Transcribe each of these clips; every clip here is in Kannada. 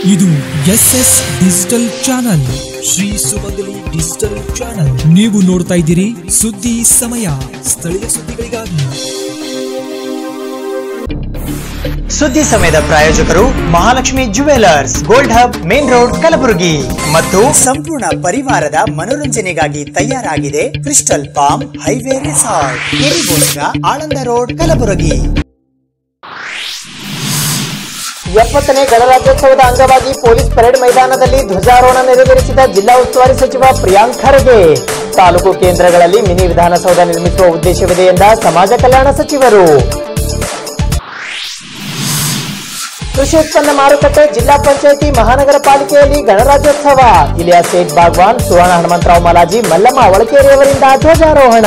ಇದು S S digital channel Shri Sumangali digital channel ನೀವು ನೋಡ್ತಾ ಇದ್ದೀರಿ ಸುದ್ದಿ ಸಮಯ ಸ್ಥಳೀಯ ಸುದ್ದಿಗಳಿಗಾಗಿ ಸುದ್ದಿ ಸಮಯದ ಪ್ರಾಯೋಜಕರು Mahalakshmi jewellers gold hub main road Kalaburagi ಮತ್ತು ಸಂಪೂರ್ಣ ಪರಿವಾರದ ಮನೋರಂಜನೆಗಾಗಿ ತಯಾರಾಗಿದೆ ಕ್ರಿಸ್ಟಲ್ ಪಾಮ್ ಹೈವೇ ರೆಸಾರ್ಟ್ ಕೆರಿಗೋಸ್ಗ ಆಳಂದ ರೋಡ್ ಕಲಬುರಗಿ ಎಪ್ಪತ್ತನೇ ಗಣರಾಜ್ಯೋತ್ಸವದ ಅಂಗವಾಗಿ ಪೊಲೀಸ್ ಪರೇಡ್ ಮೈದಾನದಲ್ಲಿ ಧ್ವಜಾರೋಹಣ ನೆರವೇರಿಸಿದ ಜಿಲ್ಲಾ ಉಸ್ತುವಾರಿ ಸಚಿವ ಪ್ರಿಯಾಂಕ್ ಖರ್ಗೆ ತಾಲೂಕು ಕೇಂದ್ರಗಳಲ್ಲಿ ಮಿನಿ ವಿಧಾನಸೌಧ ನಿರ್ಮಿಸುವ ಉದ್ದೇಶವಿದೆ ಎಂದ ಸಮಾಜ ಕಲ್ಯಾಣ ಸಚಿವರು ಕೃಷಿ ಉತ್ಪನ್ನ ಮಾರುಕಟ್ಟೆ ಜಿಲ್ಲಾ ಪಂಚಾಯಿತಿ ಮಹಾನಗರ ಪಾಲಿಕೆಯಲ್ಲಿ ಗಣರಾಜ್ಯೋತ್ಸವ ಇಲಿಯಾ ಸೇಠ್ ಬಾಗ್ವಾನ್ ಸುವರ್ಣ ಹನುಮಂತರಾವ್ ಮಲಾಜಿ ಮಲ್ಲಮ್ಮ ಒಳಕೇರಿಯವರಿಂದ ಧ್ವಜಾರೋಹಣ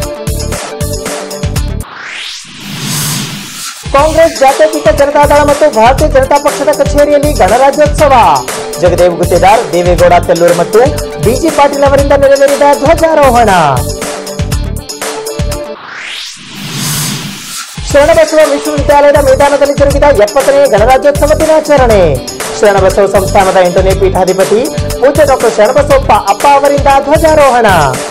ಕಾಂಗ್ರೆಸ್ ಜಾತ್ಯತೀತ ಜನತಾದಳ ಮತ್ತು ಭಾರತೀಯ ಜನತಾ ಪಕ್ಷದ ಕಚೇರಿಯಲ್ಲಿ ಗಣರಾಜ್ಯೋತ್ಸವ ಜಗದೇವ್ ಗುತ್ತೇದಾರ್ ದೇವೇಗೌಡ ತೆಲ್ಲೂರು ಮತ್ತು ಬಿಜಿ ಪಾಟೀಲ್ ಅವರಿಂದ ನೆರವೇರಿದ ಧ್ವಜಾರೋಹಣ ಶರಣಬಸವ ವಿಶ್ವವಿದ್ಯಾಲಯದ ಮೈದಾನದಲ್ಲಿ ಜರುಗಿದ ಎಪ್ಪತ್ತನೇ ಗಣರಾಜ್ಯೋತ್ಸವ ದಿನಾಚರಣೆ ಶರಣಬಸವ ಸಂಸ್ಥಾನದ ಎಂಟನೇ ಪೀಠಾಧಿಪತಿ ಪೂಜ್ಯ ಡಾಕ್ಟರ್ ಶರಣಬಸವಪ್ಪ ಅಪ್ಪ ಅವರಿಂದ ಧ್ವಜಾರೋಹಣ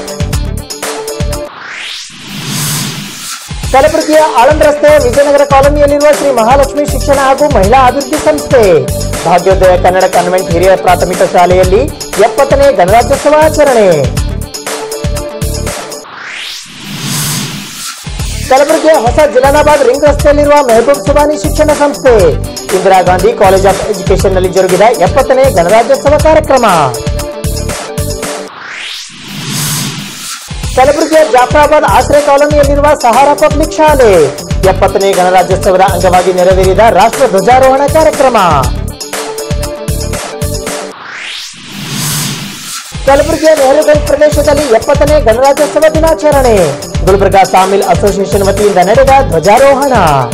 ಕಲಬುರಗಿಯ ಆಳಂದ್ ರಸ್ತೆಯ ವಿಜಯನಗರ ಕಾಲೋನಿಯಲ್ಲಿರುವ ಶ್ರೀ ಮಹಾಲಕ್ಷ್ಮಿ ಶಿಕ್ಷಣ ಹಾಗೂ ಮಹಿಳಾ ಅಭಿವೃದ್ಧಿ ಸಂಸ್ಥೆ ಭಾಗ್ಯೋದಯ ಕನ್ನಡ ಕಾನ್ವೆಂಟ್ ಹಿರಿಯ ಪ್ರಾಥಮಿಕ ಶಾಲೆಯಲ್ಲಿ ಎಪ್ಪತ್ತನೇ ಗಣರಾಜ್ಯೋತ್ಸವ ಆಚರಣೆ ಕಲಬುರಗಿಯ ಹೊಸ ಜಲಾನಾಬಾದ್ ರಿಂಗ್ ರಸ್ತೆಯಲ್ಲಿರುವ ಮೆಹಬೂಬ್ ಸುಬಾನಿ ಶಿಕ್ಷಣ ಸಂಸ್ಥೆ Indira Gandhi college of education ನಲ್ಲಿ ಜರುಗಿದ ಎಪ್ಪತ್ತನೇ ಗಣರಾಜ್ಯೋತ್ಸವ ಕಾರ್ಯಕ್ರಮ ಕಲಬುರಗಿಯ ಜಾಫರಾಬಾದ್ ಆಶ್ರಯ ಕಾಲೋನಿಯಲ್ಲಿರುವ ಸಹಾರಾ ಪಬ್ಲಿಕ್ ಶಾಲೆ ಎಪ್ಪತ್ತನೇ ಗಣರಾಜ್ಯೋತ್ಸವದ ಅಂಗವಾಗಿ ನೆರವೇರಿದ ರಾಷ್ಟ್ರ ಧ್ವಜಾರೋಹಣ ಕಾರ್ಯಕ್ರಮ ಕಲಬುರಗಿಯ ನೆಹರುಗಂಜ್ ಪ್ರದೇಶದಲ್ಲಿ ಎಪ್ಪತ್ತನೇ ಗಣರಾಜ್ಯೋತ್ಸವ ದಿನಾಚರಣೆ ಗುಲ್ಬರ್ಗಾ ಸಾಮಿಲ್ ಅಸೋಸಿಯೇಷನ್ ವತಿಯಿಂದ ನಡೆದ ಧ್ವಜಾರೋಹಣ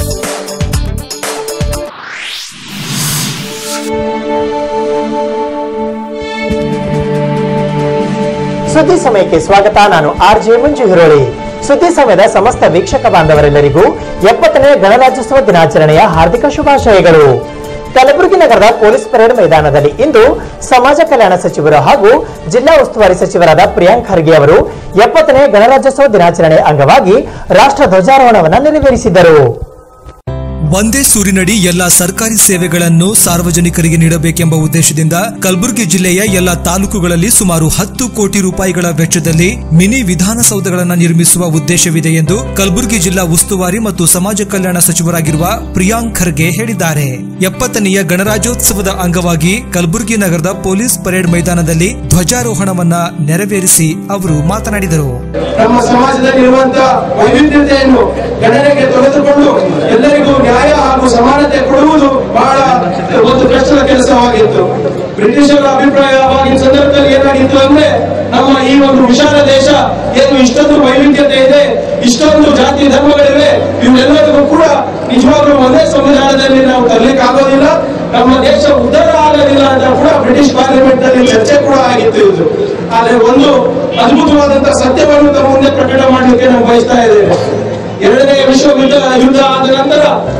ಸುದ್ದಿ ಸಮಯಕ್ಕೆ ಸ್ವಾಗತ ನಾನು ಆರ್ ಜೆ ಮಂಜು ಹಿರೋಳಿ ಸುದ್ದಿ ಸಮಯದ ಸಮಸ್ತ ವೀಕ್ಷಕ ಬಾಂಧವರೆಲ್ಲರಿಗೂ ಎಪ್ಪತ್ತನೇ ಗಣರಾಜ್ಯೋತ್ಸವ ದಿನಾಚರಣೆಯ ಹಾರ್ದಿಕ ಶುಭಾಶಯಗಳು ಕಲಬುರಗಿ ನಗರದ ಪೊಲೀಸ್ ಪರೇಡ್ ಮೈದಾನದಲ್ಲಿ ಇಂದು ಸಮಾಜ ಕಲ್ಯಾಣ ಸಚಿವರು ಹಾಗೂ ಜಿಲ್ಲಾ ಉಸ್ತುವಾರಿ ಸಚಿವರಾದ ಪ್ರಿಯಾಂಕ್ ಖರ್ಗೆ ಅವರು ಎಪ್ಪತ್ತನೇ ಗಣರಾಜ್ಯೋತ್ಸವ ದಿನಾಚರಣೆ ಅಂಗವಾಗಿ ರಾಷ್ಟ್ರ ಧ್ವಜಾರೋಹಣವನ್ನು ನೆರವೇರಿಸಿದರು ಒಂದೇ ಸೂರಿನಡಿ ಎಲ್ಲಾ ಸರ್ಕಾರಿ ಸೇವೆಗಳನ್ನು ಸಾರ್ವಜನಿಕರಿಗೆ ನೀಡಬೇಕೆಂಬ ಉದ್ದೇಶದಿಂದ ಕಲಬುರಗಿ ಜಿಲ್ಲೆಯ ಎಲ್ಲಾ ತಾಲೂಕುಗಳಲ್ಲಿ ಸುಮಾರು ಹತ್ತು ಕೋಟಿ ರೂಪಾಯಿಗಳ ವೆಚ್ಚದಲ್ಲಿ ಮಿನಿ ವಿಧಾನಸೌಧಗಳನ್ನು ನಿರ್ಮಿಸುವ ಉದ್ದೇಶವಿದೆ ಎಂದು ಕಲಬುರಗಿ ಜಿಲ್ಲಾ ಉಸ್ತುವಾರಿ ಮತ್ತು ಸಮಾಜ ಕಲ್ಯಾಣ ಸಚಿವರಾಗಿರುವ ಪ್ರಿಯಾಂಕ್ ಖರ್ಗೆ ಹೇಳಿದ್ದಾರೆ ಎಪ್ಪತ್ತನೆಯ ಗಣರಾಜ್ಯೋತ್ಸವದ ಅಂಗವಾಗಿ ಕಲಬುರಗಿ ನಗರದ ಪೊಲೀಸ್ ಪರೇಡ್ ಮೈದಾನದಲ್ಲಿ ಧ್ವಜಾರೋಹಣವನ್ನ ನೆರವೇರಿಸಿ ಅವರು ಮಾತನಾಡಿದರು ನಮ್ಮ ಸಮಾಜದಲ್ಲಿರುವಂತಹ ವೈವಿಧ್ಯತೆಯನ್ನು ಗಣನೆಗೆ ತೆಗೆದುಕೊಂಡು ಎಲ್ಲರಿಗೂ ನ್ಯಾಯ ಹಾಗೂ ಸಮಾನತೆ ಕೊಡುವುದು ಬಹಳ ಒಂದು ಕಷ್ಟದ ಕೆಲಸವಾಗಿತ್ತು ಬ್ರಿಟಿಷರ ಅಭಿಪ್ರಾಯ ಆಗಿನ ಸಂದರ್ಭದಲ್ಲಿ ಏನಾಗಿತ್ತು ಅಂದ್ರೆ ನಮ್ಮ ಈ ಒಂದು ವಿಶಾಲ ದೇಶ ಏನು ಇಷ್ಟೊಂದು ವೈವಿಧ್ಯತೆ ಇದೆ ಇಷ್ಟೊಂದು ಜಾತಿ ಧರ್ಮಗಳಿವೆ ಇವೆಲ್ಲರಿಗೂ ಕೂಡ ನಿಜವಾಗ್ಲೂ ಒಂದೇ ಸಂವಿಧಾನದಲ್ಲಿ ನಾವು ತರಲಿಕ್ಕೆ ಆಗೋದಿಲ್ಲ ನಮ್ಮ ದೇಶ ಉದ್ಧಾರ ಆಗೋದಿಲ್ಲ ಅಂತ ಕೂಡ ಬ್ರಿಟಿಷ್ ಪಾರ್ಲಿಮೆಂಟ್ ನಲ್ಲಿ ಚರ್ಚೆ ಕೂಡ ಆಗಿತ್ತು ಇದು ಆದ್ರೆ ಒಂದು ಅದ್ಭುತವಾದಂತಹ ಸತ್ಯವನ್ನು ತಮ್ಮ ಮುಂದೆ ಪ್ರಕಟ ಮಾಡಲಿಕ್ಕೆ ನಾವು ಬಯಸ್ತಾ ಇದ್ದೇವೆ ಎರಡನೇ ವಿಶ್ವ ಯುದ್ಧ ಯುದ್ಧ ಆದ ನಂತರ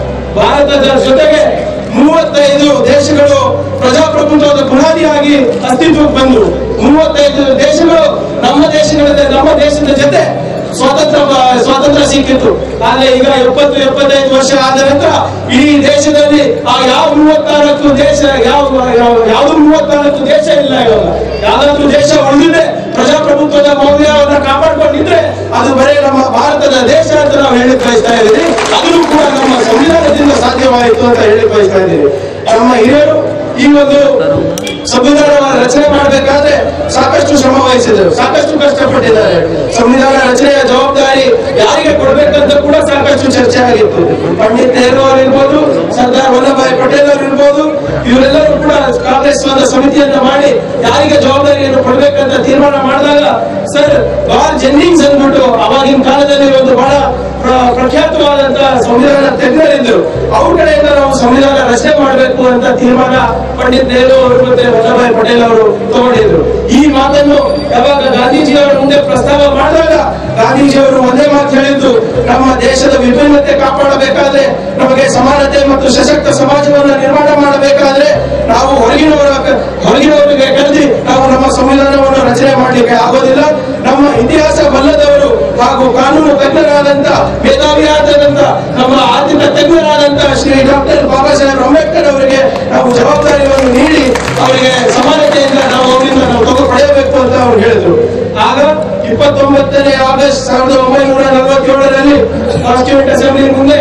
ಭಾರತದ ಜೊತೆಗೆ ಮೂವತ್ತೈದು ದೇಶಗಳು ಪ್ರಜಾಪ್ರಭುತ್ವದ ಬುನಾದಿಯಾಗಿ ಅಸ್ತಿತ್ವಕ್ಕೆ ಬಂದು ಮೂವತ್ತೈದು ದೇಶಗಳು ನಮ್ಮ ದೇಶಗಳ ನಮ್ಮ ದೇಶದ ಜೊತೆ ಸ್ವಾತಂತ್ರ್ಯ ಸ್ವಾತಂತ್ರ್ಯ ಸಿಕ್ಕಿತ್ತು ಆದ್ರೆ ಈಗ ಎಪ್ಪತ್ತು ಎಪ್ಪತ್ತೈದು ವರ್ಷ ಆದ ನಂತರ ಇಡೀ ದೇಶದಲ್ಲಿ ಆ ಯಾವ ಮೂವತ್ನಾಲ್ಕು ದೇಶ ಯಾವ ಯಾವ- ಯಾವ್ದು ಮೂವತ್ನಾಲ್ಕು ದೇಶ ಇಲ್ಲ ಇವಾಗ ಯಾವ್ದಾದ್ರು ದೇಶ ಉಳಿದಿದೆ ಪ್ರಜಾಪ್ರಭುತ್ವದ ಮೌಲ್ಯವನ್ನ ಕಾಪಾಡ್ಕೊಂಡಿದ್ರೆ ಅದು ಬರೀ ನಮ್ಮ ಭಾರತದ ದೇಶ ಅಂತ ನಾವು ಹೇಳಿ ಬಯಸ್ತಾ ಇದ್ದೀವಿ ಅದನ್ನು ಕೂಡ ನಮ್ಮ ಸಂವಿಧಾನದಿಂದ ಸಾಧ್ಯವಾಯಿತು ಅಂತ ಹೇಳಿ ಬಯಸ್ತಾ ಇದ್ದೀವಿ ನಮ್ಮ ಹಿರಿಯರು ಈ ಒಂದು ಸಂವಿಧಾನವನ್ನು ರಚನೆ ಮಾಡಬೇಕಾದ್ರೆ ಸಾಕಷ್ಟು ಶ್ರಮ ವಹಿಸಿದರು ಸಾಕಷ್ಟು ಕಷ್ಟಪಟ್ಟಿದ್ದಾರೆ ಸಂವಿಧಾನ ರಚನೆಯ ಜವಾಬ್ದಾರಿ ಯಾರಿಗೆ ಕೊಡ್ಬೇಕಂತ ಕೂಡ ಸಾಕಷ್ಟು ಚರ್ಚೆ ಆಗಿತ್ತು ಪಂಡಿತ್ ನೆಹರು ಅವರಿರ್ಬೋದು ಸರ್ದಾರ್ ವಲ್ಲಭಾಯ್ ಪಟೇಲ್ ಅವರಿರ್ಬೋದು ಇವರೆಲ್ಲರೂ ಕೂಡ ಕಾಂಗ್ರೆಸ್ ಒಂದು ಸಮಿತಿಯನ್ನ ಮಾಡಿ ಯಾರಿಗೆ ಜವಾಬ್ದಾರಿಯನ್ನು ಕೊಡ್ಬೇಕಂತ ತೀರ್ಮಾನ ಮಾಡಿದಾಗ ಸರ್ ಬಾಲ್ ಜೆನ್ನಿಂಗ್ಸ್ ಅಂದ್ಬಿಟ್ಟು ಅವಾಗಿನ ಕಾಲದಲ್ಲಿ ಒಂದು ಬಹಳ ಪ್ರ- ಪ್ರಖ್ಯಾತವಾದಂತಹ ಸಂವಿಧಾನ ತಜ್ಞರಿದ್ದರು ಅವ್ರ ಕಡೆಯಿಂದ ನಾವು ಸಂವಿಧಾನ ರಚನೆ ಮಾಡಬೇಕು ಅಂತ ತೀರ್ಮಾನ ಪಂಡಿತ್ ನೆಹರು ಅವರು ಮತ್ತೆ ವಲ್ಲಭಾಯ್ ಪಟೇಲ್ ಅವರು ತಗೊಂಡಿದ್ರು ಈ ಮಾತನ್ನು ಯಾವಾಗ ಗಾಂಧೀಜಿಯವರ ಮುಂದೆ ಪ್ರಸ್ತಾವ ಮಾಡಿದಾಗ ಗಾಂಧೀಜಿಯವರು ಒಂದೇ ಮಾತು ಹೇಳಿದ್ದು ನಮ್ಮ ದೇಶದ ವಿಭಿನ್ನತೆ ಕಾಪಾಡಬೇಕಾದ್ರೆ ನಮಗೆ ಸಮಾನತೆ ಮತ್ತು ಸಶಕ್ತ ಸಮಾಜವನ್ನು ನಿರ್ಮಾಣ ಮಾಡಬೇಕಾದ್ರೆ ನಾವು ಹೊರಗೆ ಮಾಡಲಿಕ್ಕೆ ಆಗೋದಿಲ್ಲ ನಮ್ಮ ಇತಿಹಾಸ ಬಲ್ಲದವರು ಹಾಗೂ ಕಾನೂನು ತಜ್ಞರಾದಂತ ಮೇಧಾವಿಯಾದಂತ ನಮ್ಮ ಆರ್ಥಿಕ ತಜ್ಞರಾದಂತ ಶ್ರೀ ಡಾಕ್ಟರ್ ಬಾಬಾ ಸಾಹೇಬ್ ಅಂಬೇಡ್ಕರ್ ಅವರಿಗೆ ನಾವು ಜವಾಬ್ದಾರಿಯನ್ನು ನೀಡಿ ಅವರಿಗೆ ಸಮಾನತೆಯಿಂದ ನಾವು ಅವರಿಂದ ನಾವು ತಗೋ ಪಡೆಯಬೇಕು ಅಂತ ಅವರು ಹೇಳಿದ್ರು ಆಗ ಇಪ್ಪತ್ತೊಂಬತ್ತನೇ ಆಗಸ್ಟ್ ಸಾವಿರದ ಒಂಬೈನೂರ ನಲವತ್ತೇಳರಲ್ಲಿ ಕಾನ್ಸ್ಟಿಟ್ಯೂಂಟ್ ಅಸೆಂಬ್ಲಿ ಮುಂದೆ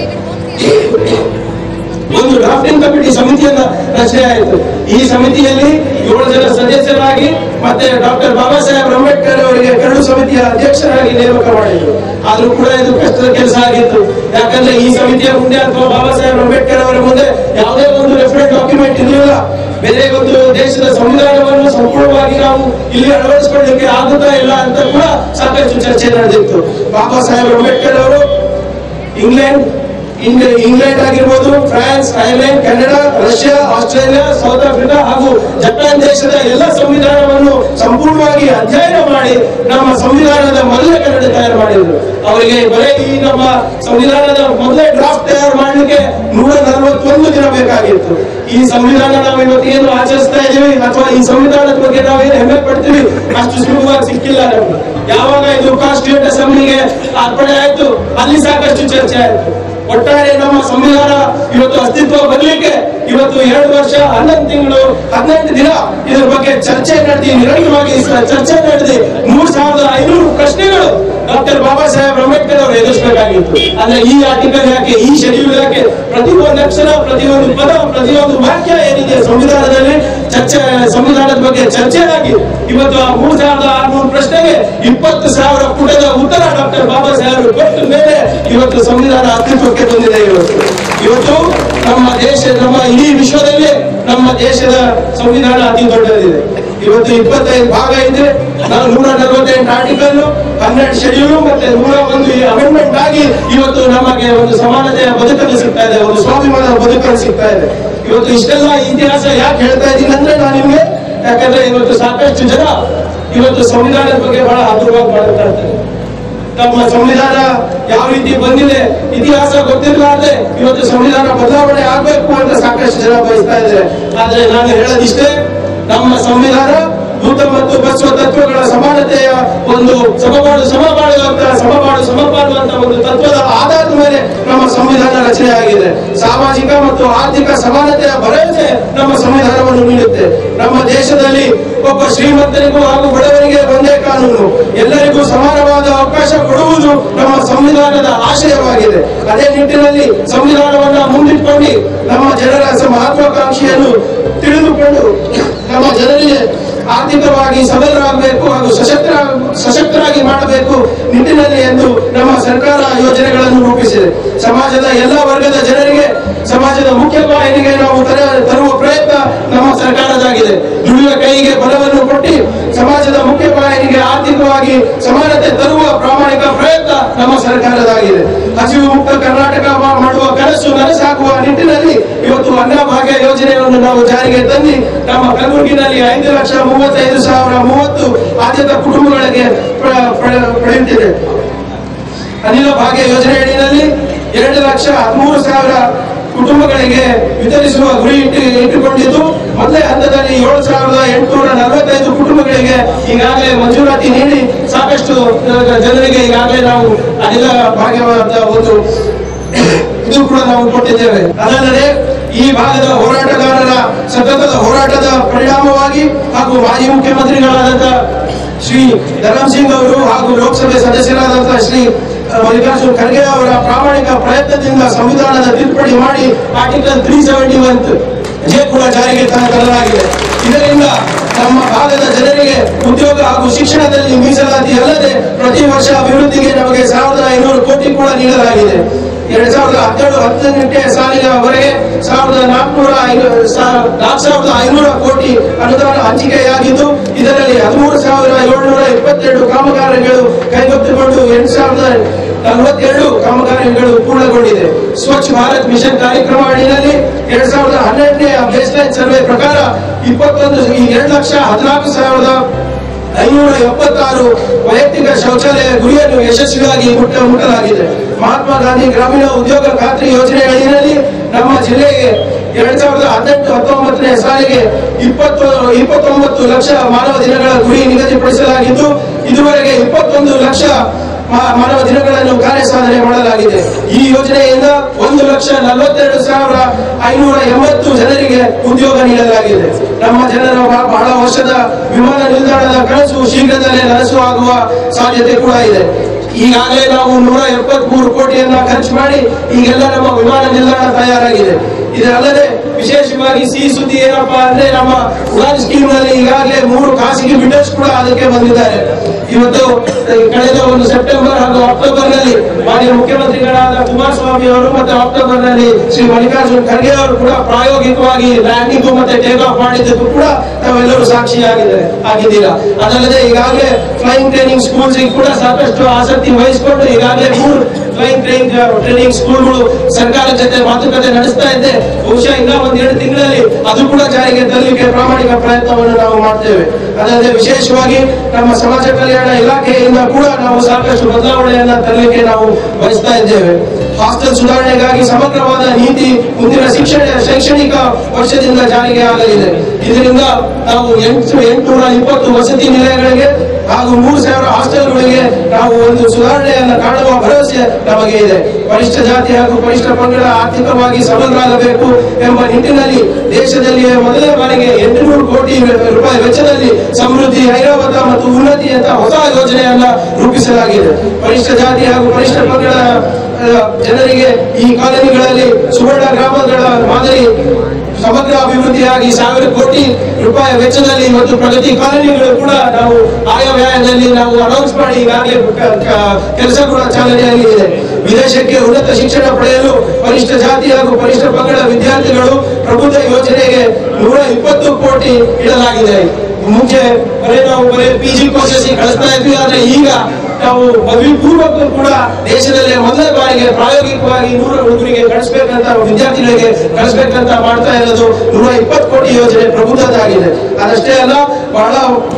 ಒಂದು ಡ್ರಾಫ್ಟಿಂಗ್ ಕಮಿಟಿ ಸಮಿತಿಯನ್ನ ರಚನೆ ಆಯಿತು ಈ ಸಮಿತಿಯಲ್ಲಿ ಏಳು ಜನ ಸದಸ್ಯರಾಗಿ ಮತ್ತೆ ಡಾಕ್ಟರ್ ಬಾಬಾ ಸಾಹೇಬ್ ಅಂಬೇಡ್ಕರ್ ಅವರಿಗೆ ಕರಡು ಸಮಿತಿಯ ಅಧ್ಯಕ್ಷರಾಗಿ ನೇಮಕ ಮಾಡಿದ್ರು ಆದ್ರೂ ಕೂಡ ಇದು ಕಷ್ಟದ ಕೆಲಸ ಆಗಿತ್ತು ಯಾಕಂದ್ರೆ ಈ ಸಮಿತಿಯ ಮುಂದೆ ಅಥವಾ ಬಾಬಾ ಸಾಹೇಬ್ ಅಂಬೇಡ್ಕರ್ ಅವರ ಮುಂದೆ ಯಾವುದೇ ಒಂದು ರೆಫರೆಂಟ್ ಡಾಕ್ಯುಮೆಂಟ್ ಇರಲಿಲ್ಲ ಬೇರೆ ಒಂದು ದೇಶದ ಸಂವಿಧಾನವನ್ನು ಸಂಪೂರ್ಣವಾಗಿ ನಾವು ಇಲ್ಲಿ ಅಳವಡಿಸಿಕೊಳ್ಳಲಿಕ್ಕೆ ಆಗುತ್ತಾ ಇಲ್ಲ ಅಂತ ಕೂಡ ಸಾಕಷ್ಟು ಚರ್ಚೆ ನಡೆದಿತ್ತು ಬಾಬಾ ಸಾಹೇಬ್ ಅಂಬೇಡ್ಕರ್ ಅವರು ಇಂಗ್ಲೆಂಡ್ ಇಂಗ್- ಇಂಗ್ಲೆಂಡ್ ಆಗಿರ್ಬೋದು France Thailand Canada Russia Australia South Africa ಹಾಗೂ ಜಪಾನ್ ದೇಶದ ಎಲ್ಲ ಸಂವಿಧಾನವನ್ನು ಸಂಪೂರ್ಣವಾಗಿ ಅಧ್ಯಯನ ಮಾಡಿ ನಮ್ಮ ಸಂವಿಧಾನದ ಮೊದಲೇ ಕನ್ನಡ ತಯಾರು ಮಾಡಿದ್ರು ಅವರಿಗೆ ಬರೀ ಈ ನಮ್ಮ ಸಂವಿಧಾನದ ಮೊದಲೇ ಡ್ರಾಫ್ಟ್ ತಯಾರು ಮಾಡಲಿಕ್ಕೆ ನೂರ ನಲವತ್ತೊಂದು ದಿನ ಬೇಕಾಗಿತ್ತು ಈ ಸಂವಿಧಾನ ನಾವು ಇವತ್ತು ಏನು ಆಚರಿಸ್ತಾ ಇದೀವಿ ಅಥವಾ ಈ ಸಂವಿಧಾನದ ಬಗ್ಗೆ ನಾವೇನು ಹೆಮ್ಮೆ ಪಡ್ತೀವಿ ಅಷ್ಟು ಸುಲಭವಾಗಿ ಸಿಕ್ಕಿಲ್ಲ ನಮ್ಗೆ ಯಾವಾಗ ಇದು ಕಾನ್ಸ್ಟಿಟ್ಯೂಂಟ್ ಅಸೆಂಬ್ಲಿಗೆ ಅರ್ಪಣೆ ಆಯ್ತು ಅಲ್ಲಿ ಸಾಕಷ್ಟು ಚರ್ಚೆ ಆಯ್ತು ಒಟ್ಟಾರೆ ನಮ್ಮ ಸಂವಿಧಾನ ಇವತ್ತು ಅಸ್ತಿತ್ವ ಬರಲಿಕ್ಕೆ ಇವತ್ತು ಎರಡು ವರ್ಷ ಹನ್ನೊಂದು ತಿಂಗಳು ಹದಿನೆಂಟು ದಿನ ಇದ್ರ ಬಗ್ಗೆ ಚರ್ಚೆ ನಡೆದಿ ನಿರಂತರವಾಗಿ ಸ- ಚರ್ಚೆ ನಡೆದಿ ಮೂರ್ ಸಾವಿರದ ಐನೂರು ಪ್ರಶ್ನೆಗಳು ಡಾಕ್ಟರ್ ಬಾಬಾ ಸಾಹೇಬ್ ಅಂಬೇಡ್ಕರ್ ಅವರು ಎದುರಿಸಬೇಕಾಗಿತ್ತು ಅಂದ್ರೆ ಈ ಆರ್ಟಿಕಲ್ ಯಾಕೆ ಈ ಶೆಡ್ಯೂಲ್ ಯಾಕೆ ಪ್ರತಿಯೊಂದು ಅಕ್ಷರ ಪ್ರತಿಯೊಂದು ಪದ ಪ್ರತಿಯೊಂದು ವಾಕ್ಯ ಏನಿದೆ ಸಂವಿಧಾನದಲ್ಲಿ ಚರ್ಚೆ ಸಂವಿಧಾನದ ಬಗ್ಗೆ ಚರ್ಚೆ ಆಗಿ ಇವತ್ತು ಆ ಮೂರ್ ಸಾವಿರದ ಆರ್ನೂರು ಪ್ರಶ್ನೆಗೆ ಇಪ್ಪತ್ತು ಸಾವಿರ ಪುಟದ ಉತ್ತರ ಡಾಕ್ಟರ್ ಬಾಬಾ ಸಾಹೇಬ್ ಕೊಟ್ಟ ಮೇಲೆ ಇವತ್ತು ಸಂವಿಧಾನ ಅಸ್ತಿತ್ವಕ್ಕೆ ಬಂದಿದೆ ಇವತ್ತು ಇವತ್ತು ನಮ್ಮ ದೇಶ ನಮ್ಮ ಇಡೀ ವಿಶ್ವದಲ್ಲೇ ನಮ್ಮ ದೇಶದ ಸಂವಿಧಾನ ಅತಿ ದೊಡ್ಡದಿದೆ ಇವತ್ತು ಇಪ್ಪತ್ತೈದು ಭಾಗ ಇದೆ ನಾವು ನೂರ ನಲವತ್ತೆಂಟು ಆರ್ಟಿಕಲ್ ಹನ್ನೆರಡು ಶೆಡ್ಯೂಲ್ ಮತ್ತೆ ನೂರ ಒಂದು ಅಮೆಂಡ್ಮೆಂಟ್ ಆಗಿ ಇವತ್ತು ನಮಗೆ ಒಂದು ಸಮಾನತೆಯ ಬದುಕನ್ನು ಸಿಗ್ತಾ ಇದೆ ಒಂದು ಸ್ವಾಭಿಮಾನದ ಬದುಕನ್ನು ಸಿಗ್ತಾ ಇದೆ ಇವತ್ತು ಇಷ್ಟೆಲ್ಲ ಇತಿಹಾಸ ಯಾಕೆ ಹೇಳ್ತಾ ಇದ್ದೀನಿ ಅಂದ್ರೆ ನಾನು ನಿಮ್ಗೆ ಯಾಕಂದ್ರೆ ಇವತ್ತು ಸಾಕಷ್ಟು ಜನ ಇವತ್ತು ಸಂವಿಧಾನದ ಬಗ್ಗೆ ಬಹಳ ಹಗುರವಾಗಿ ಮಾತಾಡ್ತಾರೆ ನಮ್ಮ ಸಂವಿಧಾನ ಯಾವ ರೀತಿ ಬಂದಿದೆ ಇತಿಹಾಸ ಗೊತ್ತಿರಲಾರ್ದೆ ಇವತ್ತು ಸಂವಿಧಾನ ಬದಲಾವಣೆ ಆಗ್ಬೇಕು ಅಂತ ಸಾಕಷ್ಟು ಜನ ಬಯಸ್ತಾ ಇದ್ದಾರೆ ಆದ್ರೆ ನಾನು ಹೇಳೋದಿಷ್ಟೇ ನಮ್ಮ ಸಂವಿಧಾನ ಬುದ್ಧ ಮತ್ತು ಬಸವ ತತ್ವಗಳ ಸಮಾನತೆಯ ಒಂದು ಸಮಪಾಡು ಸಮಪಾಡು ಅಂತ ಸಮಪಾಡು ಸಮಪಾಡು ಅಂತ ಒಂದು ತತ್ವದ ಆಧಾರದ ಮೇಲೆ ನಮ್ಮ ಸಂವಿಧಾನ ರಚನೆ ಆಗಿದೆ ಸಾಮಾಜಿಕ ಮತ್ತು ಆರ್ಥಿಕ ಸಮಾನತೆಯ ಭರವಸೆ ನಮ್ಮ ಸಂವಿಧಾನವನ್ನು ನೀಡುತ್ತೆ ನಮ್ಮ ದೇಶದಲ್ಲಿ ಒಬ್ಬ ಶ್ರೀಮಂತರಿಗೂ ಹಾಗೂ ಬಡವರಿಗೆ ಒಂದೇ ಕಾನೂನು ಎಲ್ಲರಿಗೂ ಸಮಾನವಾದ ಅವಕಾಶ ಕೊಡುವುದು ನಮ್ಮ ಸಂವಿಧಾನದ ಆಶಯವಾಗಿದೆ ಅದೇ ನಿಟ್ಟಿನಲ್ಲಿ ಸಂವಿಧಾನವನ್ನ ಮುಂದಿಟ್ಕೊಂಡು ನಮ್ಮ ಜನರ ಸ- ಮಹತ್ವಾಕಾಂಕ್ಷೆಯನ್ನು ತಿಳಿದುಕೊಂಡು ನಮ್ಮ ಜನರಿಗೆ ಆರ್ಥಿಕವಾಗಿ ಸಬಲರಾಗಬೇಕು ಹಾಗೂ ಸಶಕ್ತ ಸಶಕ್ತರಾಗಿ ಮಾಡಬೇಕು ನಿಟ್ಟಿನಲ್ಲಿ ಎಂದು ನಮ್ಮ ಸರ್ಕಾರ ಯೋಜನೆಗಳನ್ನು ರೂಪಿಸಿದೆ ಸಮಾಜದ ಎಲ್ಲ ವರ್ಗದ ಜನರಿಗೆ ಸಮಾಜದ ಮುಖ್ಯ ವಾಹಿನಿಗೆ ನಾವು ತರ- ತರುವ ಪ್ರಯತ್ನ ನಮ್ಮ ಸರ್ಕಾರದಾಗಿದೆ ದುಡಿಯುವ ಕೈಗೆ ಬಲವನ್ನು ಕೊಟ್ಟು ಸಮಾಜದ ಮುಖ್ಯ ವಾಹಿನಿಗೆ ಆರ್ಥಿಕವಾಗಿ ಸಮಾನತೆ ತರುವ ಪ್ರಾಮಾಣಿಕ ಪ್ರಯತ್ನ ನಮ್ಮ ಸರ್ಕಾರದಾಗಿದೆ ಹಸಿವು ಮುಕ್ತ ಕರ್ನಾಟಕ ಮಾ- ಮಾಡುವ ಕನಸು ನನಸಾಗುವ ನಿಟ್ಟಿನಲ್ಲಿ ಇವತ್ತು ಅನ್ನಭಾಗ್ಯ ಯೋಜನೆಯನ್ನು ನಾವು ಜಾರಿಗೆ ತಂದು ನಮ್ಮ ಕಲಬುರಗಿನಲ್ಲಿ ಐದು ಲಕ್ಷ ಮೂವತ್ತೈದು ಸಾವಿರ ಮೂವತ್ತು ಆದ್ಯತ ಕುಟುಂಬಗಳಿಗೆ ಪ್ರ- ಪ್ರ- ಪಡೆಯುತ್ತಿದೆ ಅನಿಲ ಭಾಗ್ಯ ಯೋಜನೆ ಅಡಿಯಲ್ಲಿ ಎರಡು ಲಕ್ಷ ಹದಿಮೂರು ಸಾವಿರ ಕುಟುಂಬಗಳಿಗೆ ವಿತರಿಸುವ ಗುರಿ ಇಟ್ಟು ಇಟ್ಟುಕೊಂಡಿದ್ದು ಮೊದಲೇ ಹಂತದಲ್ಲಿ ಏಳು ಸಾವಿರದ ಎಂಟುನೂರ ನಲವತ್ತೈದು ಕುಟುಂಬಗಳಿಗೆ ಈಗಾಗಲೇ ಮಂಜೂರಾತಿ ನೀಡಿ ಸಾಕಷ್ಟು ಅಹ್, ಜನರಿಗೆ ಈಗಾಗಲೇ ನಾವು ಅನಿಲ ಭಾಗ್ಯವಾದ ಒಂದು ಇದು ಕೂಡ ನಾವು ಕೊಟ್ಟಿದ್ದೇವೆ ಅದಲ್ಲದೆ ಈ ಭಾಗದ ಹೋರಾಟಗಾರರ ಸತತದ ಹೋರಾಟದ ಪರಿಣಾಮವಾಗಿ ಹಾಗೂ ಮಾಜಿ ಮುಖ್ಯಮಂತ್ರಿಗಳಾದಂತಹ ಶ್ರೀ ಧರಮ್ ಸಿಂಗ್ ಅವರು ಹಾಗೂ ಲೋಕಸಭೆ ಸದಸ್ಯರಾದಂತಹ ಶ್ರೀ ಮಲ್ಲಿಕಾರ್ಜುನ್ ಖರ್ಗೆ ಅವರ ಪ್ರಾಮಾಣಿಕ ಪ್ರಯತ್ನದಿಂದ ಸಂವಿಧಾನದ ತಿದ್ದುಪಡಿ ಮಾಡಿ article three seventy one J ಕೂಡ ಜಾರಿಗೆ ತ- ತರಲಾಗಿದೆ ಇದರಿಂದ ನಮ್ಮ ಭಾಗದ ಜನರಿಗೆ ಉದ್ಯೋಗ ಹಾಗೂ ಶಿಕ್ಷಣದಲ್ಲಿ ಮೀಸಲಾತಿ ಅಲ್ಲದೆ ಪ್ರತಿ ವರ್ಷ ಅಭಿವೃದ್ಧಿಗೆ ನಮಗೆ ಸಾವಿರದ ಐನೂರು ಕೋಟಿ ಕೂಡ ನೀಡಲಾಗಿದೆ ಎರಡ್ ಸಾವಿರದ ಹದಿನೇಳು ಹದಿನೆಂಟನೇ ಸಾಲಿನವರೆಗೆ ಸಾವಿರದ ನಾಲ್ಕುನೂರ ನಾಲ್ಕು ಸಾವಿರದ ಐನೂರ ಕೋಟಿ ಅನುದಾನ ಹಂಚಿಕೆಯಾಗಿದ್ದು ಇದರಲ್ಲಿ ಹದಿಮೂರು ಸಾವಿರ ಏಳ್ನೂರ ಇಪ್ಪತ್ತೆರಡು ಕಾಮಗಾರಿಗಳು ಕೈಗೆತ್ತಿಕೊಂಡು ಎಂಟು ಸಾವಿರದ ನಲವತ್ತೆರಡು ಕಾಮಗಾರಿಗಳು ಪೂರ್ಣಗೊಂಡಿದೆ ಸ್ವಚ್ಛ ಭಾರತ್ ಮಿಷನ್ ಕಾರ್ಯಕ್ರಮ ಅಡಿಯಲ್ಲಿ ಎರಡ್ ಸಾವಿರದ ಹನ್ನೆರಡನೇ ಬೇಸ್ಲೈನ್ ಸರ್ವೆ ಪ್ರಕಾರ ಇಪ್ಪತ್ತೊಂದು ಈ ಎರಡು ಲಕ್ಷ ಹದಿನಾಲ್ಕು ಸಾವಿರದ ಐನೂರ ಎಪ್ಪತ್ತಾರು ವೈಯಕ್ತಿಕ ಶೌಚಾಲಯ ಗುರಿಯನ್ನು ಯಶಸ್ವಿಯಾಗಿ ಮುಟ್ಟ ಮುಟ್ಟಲಾಗಿದೆ ಮಹಾತ್ಮ ಗಾಂಧಿ ಗ್ರಾಮೀಣ ಉದ್ಯೋಗ ಖಾತ್ರಿ ಯೋಜನೆ ಅಡಿಯಲ್ಲಿ ನಮ್ಮ ಜಿಲ್ಲೆಗೆ ಎರಡ್ ಸಾವಿರದ ಹದಿನೆಂಟು ಹತ್ತೊಂಬತ್ತನೇ ಸಾಲಿಗೆ ಇಪ್ಪತ್ತು ಇಪ್ಪತ್ತೊಂಬತ್ತು ಲಕ್ಷ ಮಾನವ ದಿನಗಳ ಗುರಿ ನಿಗದಿಪಡಿಸಲಾಗಿದ್ದು ಇದುವರೆಗೆ ಇಪ್ಪತ್ತೊಂದು ಲಕ್ಷ ಮಾ- ಮಾನವ ದಿನಗಳನ್ನು ಕಾರ್ಯಸಾಧನೆ ಮಾಡಲಾಗಿದೆ ಈ ಯೋಜನೆಯಿಂದ ಒಂದು ಲಕ್ಷ ನಲವತ್ತೆರಡು ಸಾವಿರ ಐನೂರ ಎಂಬತ್ತು ಜನರಿಗೆ ಉದ್ಯೋಗ ನೀಡಲಾಗಿದೆ ನಮ್ಮ ಜನರ ಬ- ಬಹಳ ವರ್ಷದ ವಿಮಾನ ನಿಲ್ದಾಣದ ಕನಸು ಶೀಘ್ರದಲ್ಲೇ ನನಸುವಾಗುವ ಸಾಧ್ಯತೆ ಕೂಡ ಇದೆ ಈಗಾಗಲೇ ನಾವು ನೂರ ಎಪ್ಪತ್ಮೂರು ಕೋಟಿಯನ್ನ ಖರ್ಚು ಮಾಡಿ ಈಗೆಲ್ಲ ನಮ್ಮ ವಿಮಾನ ನಿಲ್ದಾಣ ತಯಾರಾಗಿದೆ ಇದಲ್ಲದೆ ವಿಶೇಷವಾಗಿ ಸಿಹಿ ಸುದ್ದಿ ಏನಪ್ಪಾ ಅಂದ್ರೆ ನಮ್ಮ ಉಡಾನ್ ಸ್ಕೀಮ್ ನಲ್ಲಿ ಈಗಾಗಲೇ ಮೂರು ಖಾಸಗಿ ಬಿಲ್ಡರ್ಸ್ ಕೂಡ ಅದಕ್ಕೆ ಬಂದಿದ್ದಾರೆ ಇವತ್ತು ಅಹ್, ಕಳೆದ ಒಂದು ಸೆಪ್ಟೆಂಬರ್ ಹಾಗೂ ಅಕ್ಟೋಬರ್ ನಲ್ಲಿ ಮಾನ್ಯ ಮುಖ್ಯಮಂತ್ರಿಗಳಾದ ಕುಮಾರಸ್ವಾಮಿ ಅವರು ಮತ್ತೆ ಅಕ್ಟೋಬರ್ ನಲ್ಲಿ ಶ್ರೀ ಮಲ್ಲಿಕಾರ್ಜುನ್ ಖರ್ಗೆ ಅವರು ಕೂಡ ಪ್ರಾಯೋಗಿಕವಾಗಿ ಲ್ಯಾಂಡಿಂಗ್ ಮತ್ತೆ ಟೇಕ್ ಆಫ್ ಮಾಡಿದ್ದಕ್ಕೂ ಕೂಡ ತಾವೆಲ್ಲರೂ ಸಾಕ್ಷಿಯಾಗಿದ್ದಾರೆ ಆಗಿದ್ದೀರಾ ಅದಲ್ಲದೆ ಈಗಾಗಲೇ ಫ್ಲೈಯಿಂಗ್ ಟ್ರೈನಿಂಗ್ ಸ್ಕೂಲ್ಸ್ ಕೂಡ ಸಾಕಷ್ಟು ಆಸಕ್ತಿ ವಹಿಸಿಕೊಂಡು ಈಗಾಗಲೇ ಮೂರು ಫ್ಲೈಯಿಂಗ್ ಟ್ರೈನಿಂಗ್ ಟ್ರೈನಿಂಗ್ ಸ್ಕೂಲ್ಗಳು ಸರ್ಕಾರದ ಜೊತೆ ಮಾತುಕತೆ ನಡೆಸ್ತಾ ಇದ್ದೆ ಬಹುಶಃ ಇನ್ನ ಒಂದ್ ಎರಡು ತಿಂಗಳಲ್ಲಿ ಅದು ಕೂಡ ಜಾರಿಗೆ ತರಲಿಕ್ಕೆ ಪ್ರಾಮಾಣಿಕ ಪ್ರಯತ್ನವನ್ನು ನಾವು ಮಾಡ್ತೇವೆ ಅದಲ್ಲದೆ ವಿಶೇಷವಾಗಿ ನಮ್ಮ ಸಮಾಜ ಕಲ್ಯಾಣ ಇಲಾಖೆಯಿಂದ ಕೂಡ ನಾವು ಸಾಕಷ್ಟು ಬದಲಾವಣೆಯನ್ನ ತರಲಿಕ್ಕೆ ನಾವು ಬಯಸ್ತಾ ಇದ್ದೇವೆ ಹಾಸ್ಟೆಲ್ ಸುಧಾರಣೆಗಾಗಿ ಸಮಗ್ರವಾದ ನೀತಿ ಮುಂದಿನ ಶಿಕ್ಷಣ ಶೈಕ್ಷಣಿಕ ವರ್ಷದಿಂದ ಜಾರಿಗೆ ಆಗಲಿದೆ ಇದರಿಂದ ನಾವು ಎಂಟು ಎಂಟುನೂರ ಇಪ್ಪತ್ತು ವಸತಿ ನಿಲಯಗಳಿಗೆ ಹಾಗೂ ಮೂರು ಸಾವಿರ ಹಾಸ್ಟೆಲ್ಗಳಿಗೆ ನಾವು ಒಂದು ಸುಧಾರಣೆಯನ್ನು ಕಾಣುವ ಭರವಸೆ ನಮಗೆ ಇದೆ ಪರಿಷ್ಠ ಜಾತಿ ಹಾಗೂ ಪರಿಷ್ಠ ಪಂಗಡ ಆರ್ಥಿಕವಾಗಿ ಸಬಲರಾಗಬೇಕು ಎಂಬ ನಿಟ್ಟಿನಲ್ಲಿ ದೇಶದಲ್ಲಿಯೇ ಮೊದಲನೇ ಬಾರಿಗೆ ಎಂಟುನೂರು ಕೋಟಿ ರೂಪಾಯಿ ವೆಚ್ಚದಲ್ಲಿ ಸಮೃದ್ಧಿ ಐರಾವತ ಮತ್ತು ಉನ್ನತಿ ಅಂತ ಹೊಸ ಯೋಜನೆಯನ್ನ ರೂಪಿಸಲಾಗಿದೆ ಪರಿಷ್ಠ ಜಾತಿ ಹಾಗೂ ಪರಿಷ್ಠ ಪಂಗಡ ಆ, ಜನರಿಗೆ ಈ ಕಾಲೋನಿಗಳಲ್ಲಿ ಸುವರ್ಣ ಗ್ರಾಮಗಳ ಮಾದರಿ ಸಮಗ್ರ ಅಭಿವೃದ್ಧಿಯಾಗಿ ಸಾವಿರ ಕೋಟಿ ರೂಪಾಯಿ ವೆಚ್ಚದಲ್ಲಿ ಇವತ್ತು ಪ್ರಗತಿ ಕಾಲೋನಿಗಳು ಕೂಡ ನಾವು ಆಯವ್ಯಯದಲ್ಲಿ ನಾವು ಅನೌನ್ಸ್ ಮಾಡಿ ಈಗಾಗಲೇ ಕ- ಕ- ಕೆಲಸ ಕೂಡ ಚಾಲನೆಯಲ್ಲಿ ಇದೆ ವಿದೇಶಕ್ಕೆ ಉನ್ನತ ಶಿಕ್ಷಣ ಪಡೆಯಲು ಪರಿಷ್ಠ ಜಾತಿ ಹಾಗೂ ಪರಿಷ್ಠ ಪಂಗಡ ವಿದ್ಯಾರ್ಥಿಗಳು ಪ್ರಬುದ್ಧ ಯೋಜನೆಗೆ ನೂರ ಇಪ್ಪತ್ತು ಕೋಟಿ ಇಡಲಾಗಿದೆ ಮುಂಚೆ ಬರೀ ನಾವು ಬರೀ ಪಿ ಜಿ ಕೋರ್ಸಸ್ ಕಳಿಸ್ತಾ ಇದ್ವಿ ಆದ್ರೆ ಈಗ ನಾವು ಪದವಿ ಪೂರ್ವಕ್ಕೂ ಕೂಡ ದೇಶದಲ್ಲೇ ಮೊದಲ ಬಾರಿಗೆ ಪ್ರಾಯೋಗಿಕವಾಗಿ ನೂರ ಹುಡುಗರಿಗೆ ಕಳಿಸ್ಬೇಕಂತ ವಿದ್ಯಾರ್ಥಿಗಳಿಗೆ ಕಳಿಸ್ಬೇಕಂತ ಮಾಡ್ತಾ ಇರೋದು ನೂರ ಇಪ್ಪತ್ತು ಕೋಟಿ ಯೋಜನೆ ಪ್ರಬುದ್ಧದಾಗಿದೆ ಅದಷ್ಟೇ ಅಲ್ಲ ಬಹಳ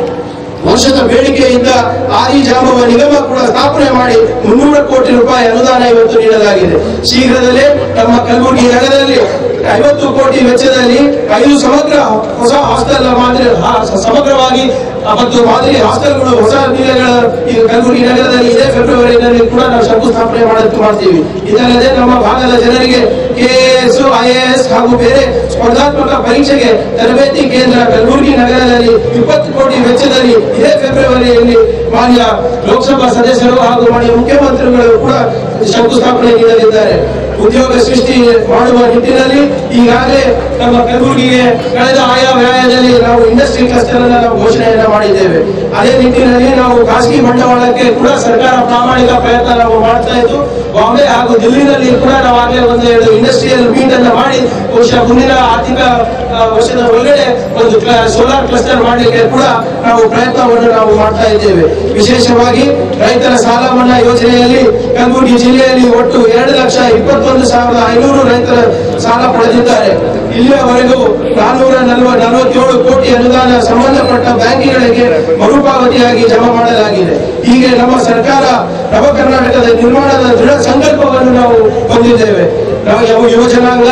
ವರ್ಷದ ಬೇಡಿಕೆಯಿಂದ ಆದಿ ಜಾಂಬವ ನಿಗಮ ಕೂಡ ಸ್ಥಾಪನೆ ಮಾಡಿ ಮುನ್ನೂರ ಕೋಟಿ ರೂಪಾಯಿ ಅನುದಾನ ಇವತ್ತು ನೀಡಲಾಗಿದೆ ಶೀಘ್ರದಲ್ಲೇ ನಮ್ಮ ಕಲಬುರಗಿ ನಗರದಲ್ಲಿ ಐವತ್ತು ಕೋಟಿ ವೆಚ್ಚದಲ್ಲಿ ಐದು ಸಮಗ್ರ ಹೊಸ ಹಾಸ್ಟೆಲ್ ಮಾದರಿ ಹಾ- ಸಮಗ್ರವಾಗಿ ಆ, ಮತ್ತು ಮಾದರಿ ಹಾಸ್ಟೆಲ್ಗಳು ಹೊಸ ನಿಲಯಗಳ ಈಗ ಕಲಬುರಗಿ ನಗರದಲ್ಲಿ ಇದೇ ಫೆಬ್ರವರಿನಲ್ಲಿ ಕೂಡ ನಾವು ಶಂಕುಸ್ಥಾಪನೆ ಮಾಡೋದಕ್ಕೆ ಮಾಡ್ತೀವಿ ಇದಲ್ಲದೆ ನಮ್ಮ ಭಾಗದ ಜನರಿಗೆ ಕೆಎಎಸ್ ಐಎಎಸ್ ಹಾಗೂ ಬೇರೆ ಸ್ಪರ್ಧಾತ್ಮಕ ಪರೀಕ್ಷೆಗೆ ತರಬೇತಿ ಕೇಂದ್ರ ಕಲಬುರಗಿ ನಗರದಲ್ಲಿ ಇಪ್ಪತ್ತು ಕೋಟಿ ವೆಚ್ಚದಲ್ಲಿ ಇದೇ ಫೆಬ್ರವರಿಯಲ್ಲಿ ಮಾನ್ಯ ಲೋಕಸಭಾ ಸದಸ್ಯರು ಹಾಗೂ ಮಾನ್ಯ ಮುಖ್ಯಮಂತ್ರಿಗಳು ಕೂಡ ಶಂಕುಸ್ಥಾಪನೆ ನೀಡಲಿದ್ದಾರೆ ಉದ್ಯೋಗ ಸೃಷ್ಟಿ ಮಾಡುವ ನಿಟ್ಟಿನಲ್ಲಿ ಈಗಾಗಲೇ ನಮ್ಮ ಕಲಬುರಗಿಗೆ ಕಳೆದ ಆಯಾ ವ್ಯಾಯದಲ್ಲಿ ನಾವು ಇಂಡಸ್ಟ್ರಿ ಕ್ಲಸ್ಟರ್ ಅನ್ನ ನಾವು ಘೋಷಣೆಯನ್ನ ಮಾಡಿದ್ದೇವೆ ಅದೇ ನಿಟ್ಟಿನಲ್ಲಿ ನಾವು ಖಾಸಗಿ ಬಂಡವಾಳಕ್ಕೆ ಕೂಡ ಸರ್ಕಾರ ಪ್ರಾಮಾಣಿಕ ಪ್ರಯತ್ನ ನಾವು ಮಾಡ್ತಾ ಇದ್ದು ಬಾಂಬೆ ಹಾಗೂ ದಿಲ್ಲಿನಲ್ಲಿ ಕೂಡ ನಾವು ಆಗಲೇ ಒಂದು ಎರಡು ಇಂಡಸ್ಟ್ರಿಯಲ್ ಮೀಟ್ ಅನ್ನ ಮಾಡಿ ಬಹುಶಃ ಮುಂದಿನ ಆರ್ಥಿಕ ಆ, ವರ್ಷದ ಒಳಗಡೆ ಒಂದು ಸೋಲಾರ್ ಕ್ಲಸ್ಟರ್ ಮಾಡಲಿಕ್ಕೆ ಕೂಡ ನಾವು ಪ್ರಯತ್ನವನ್ನು ನಾವು ಮಾಡ್ತಾ ಇದ್ದೇವೆ ವಿಶೇಷವಾಗಿ ರೈತರ ಸಾಲ ಮನ್ನಾ ಯೋಜನೆಯಲ್ಲಿ ಕಲಬುರಗಿ ಜಿಲ್ಲೆಯಲ್ಲಿ ಒಟ್ಟು ಎರಡು ಲಕ್ಷ ಇಪ್ಪತ್ತೊಂದು ಸಾವಿರದ ಐನೂರು ರೈತರ ಸಾಲ ಪಡೆದಿದ್ದಾರೆ ಇಲ್ಲಿಯವರೆಗೂ ನಾನ್ನೂರ ನಲವ ನಲವತ್ತೇಳು ಕೋಟಿ ಅನುದಾನ ಸಂಬಂಧಪಟ್ಟ ಬ್ಯಾಂಕಿಗಳಿಗೆ ಮರುಪಾವತಿಯಾಗಿ ಜಮಾ ಮಾಡಲಾಗಿದೆ ಹೀಗೆ ನಮ್ಮ ಸರ್ಕಾರ ನವ ಕರ್ನಾಟಕದ ನಿರ್ಮಾಣದ ದೃಢ ಸಂಕಲ್ಪವನ್ನು ನಾವು ಹೊಂದಿದ್ದೇವೆ ನಾವು ಯಾವ ಯುವಜನಾಂಗ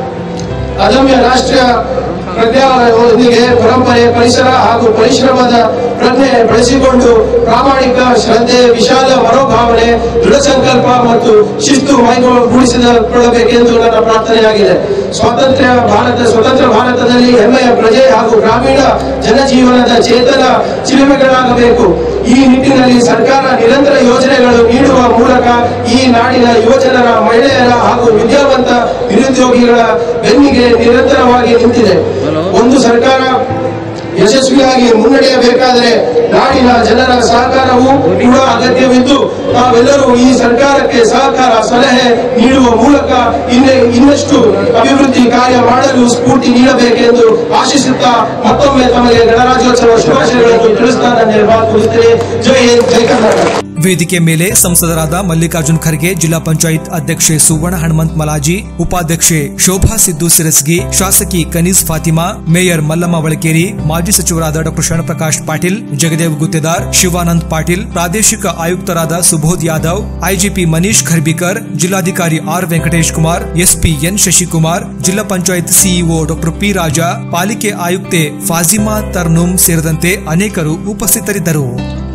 ಅದಮ್ಯ ರಾಷ್ಟ್ರೀಯ ಪ್ರಜ್ಞೆಯೊಂದಿಗೆ ಪರಂಪರೆ ಪರಿಸರ ಹಾಗೂ ಪರಿಶ್ರಮದ ಪ್ರಜ್ಞೆ ಬೆಳೆಸಿಕೊಂಡು ಪ್ರಾಮಾಣಿಕ ಶ್ರದ್ಧೆ ವಿಶಾಲ ಮನೋಭಾವನೆ ದೃಢ ಸಂಕಲ್ಪ ಮತ್ತು ಶಿಸ್ತು ಮೈಗೂಡಿಸಿಕೊಳ್ಳಬೇಕೆಂದು ನನ್ನ ಪ್ರಾರ್ಥನೆಯಾಗಿದೆ ಸ್ವಾತಂತ್ರ್ಯ ಭಾರತ ಸ್ವತಂತ್ರ ಭಾರತದಲ್ಲಿ ಹೆಮ್ಮೆಯ ಪ್ರಜೆ ಹಾಗೂ ಗ್ರಾಮೀಣ ಜನಜೀವನದ ಚೇತನ ಚಿಲುಮೆಗಳಾಗಬೇಕು ಈ ನಿಟ್ಟಿನಲ್ಲಿ ಸರ್ಕಾರ ನಿರಂತರ ಯೋಜನೆಗಳು ನೀಡುವ ಮೂಲಕ ಈ ನಾಡಿನ ಯುವಜನರ ಮಹಿಳೆಯರ ಹಾಗೂ ವಿದ್ಯಾವಂತ ನಿರುದ್ಯೋಗಿಗಳ ಬೆನ್ನಿಗೆ ನಿರಂತರವಾಗಿ ನಿಂತಿದೆ ಒಂದು ಸರ್ಕಾರ ಯಶಸ್ವಿಯಾಗಿ ಮುನ್ನಡೆಯಬೇಕಾದರೆ ನಾಡಿನ ಜನರ ಸಹಕಾರವು ಕೂಡ ಅಗತ್ಯವಿದ್ದು ತಾವೆಲ್ಲರೂ ಈ ಸರ್ಕಾರಕ್ಕೆ ಸಹಕಾರ ಸಲಹೆ ನೀಡುವ ಮೂಲಕ ಇನ್ನೇ ಇನ್ನಷ್ಟು ಅಭಿವೃದ್ಧಿ ಕಾರ್ಯ ಮಾಡಲು ಸ್ಫೂರ್ತಿ ನೀಡಬೇಕೆಂದು ಆಶಿಸುತ್ತಾ ಮತ್ತೊಮ್ಮೆ ತಮಗೆ ಗಣರಾಜ್ಯೋತ್ಸವ ಶುಭಾಶಯಗಳನ್ನು ತಿಳಿಸ್ತಾ ನನ್ನ ಮಾತು ಮುಗಿಸ್ತೇನೆ ಜೈ ಹಿಂದ್ ಜೈ ಕರ್ನಾಟಕ ವೇದಿಕೆ ಮೇಲೆ ಸಂಸದರಾದ ಮಲ್ಲಿಕಾರ್ಜುನ್ ಖರ್ಗೆ ಜಿಲ್ಲಾ ಪಂಚಾಯತ್ ಅಧ್ಯಕ್ಷೆ ಸುವರ್ಣ ಹನುಮಂತ್ ಮಲಾಜಿ ಉಪಾಧ್ಯಕ್ಷೆ ಶೋಭಾ ಸಿದ್ದು ಸಿರಸ್ಗಿ ಶಾಸಕಿ ಕನೀಸ್ ಫಾತಿಮಾ ಮೇಯರ್ ಮಲ್ಲಮ್ಮ ವಳಕೇರಿ ಮಾಜಿ ಸಚಿವರಾದ ಡಾ ಶರಣಪ್ರಕಾಶ್ ಪಾಟೀಲ್ ಜಗದೇವ್ ಗುತ್ತೇದಾರ್ ಶಿವಾನಂದ್ ಪಾಟೀಲ್ ಪ್ರಾದೇಶಿಕ ಆಯುಕ್ತರಾದ ಸುಬೋಧ್ ಯಾದವ್ ಐಜಿಪಿ ಮನೀಶ್ ಖರ್ಬಿಕರ್ ಜಿಲ್ಲಾಧಿಕಾರಿ R Venkatesh Kumar SP N Shashikumar ಜಿಲ್ಲಾ ಪಂಚಾಯತ್ ಸಿಇಒ ಡಾ ಪಿ ರಾಜಾ ಪಾಲಿಕೆ ಆಯುಕ್ತೆ ಫಾಜಿಮಾ ತರ್ನುಮ್ ಸೇರಿದಂತೆ ಅನೇಕರು ಉಪಸ್ಥಿತರಿದ್ದರು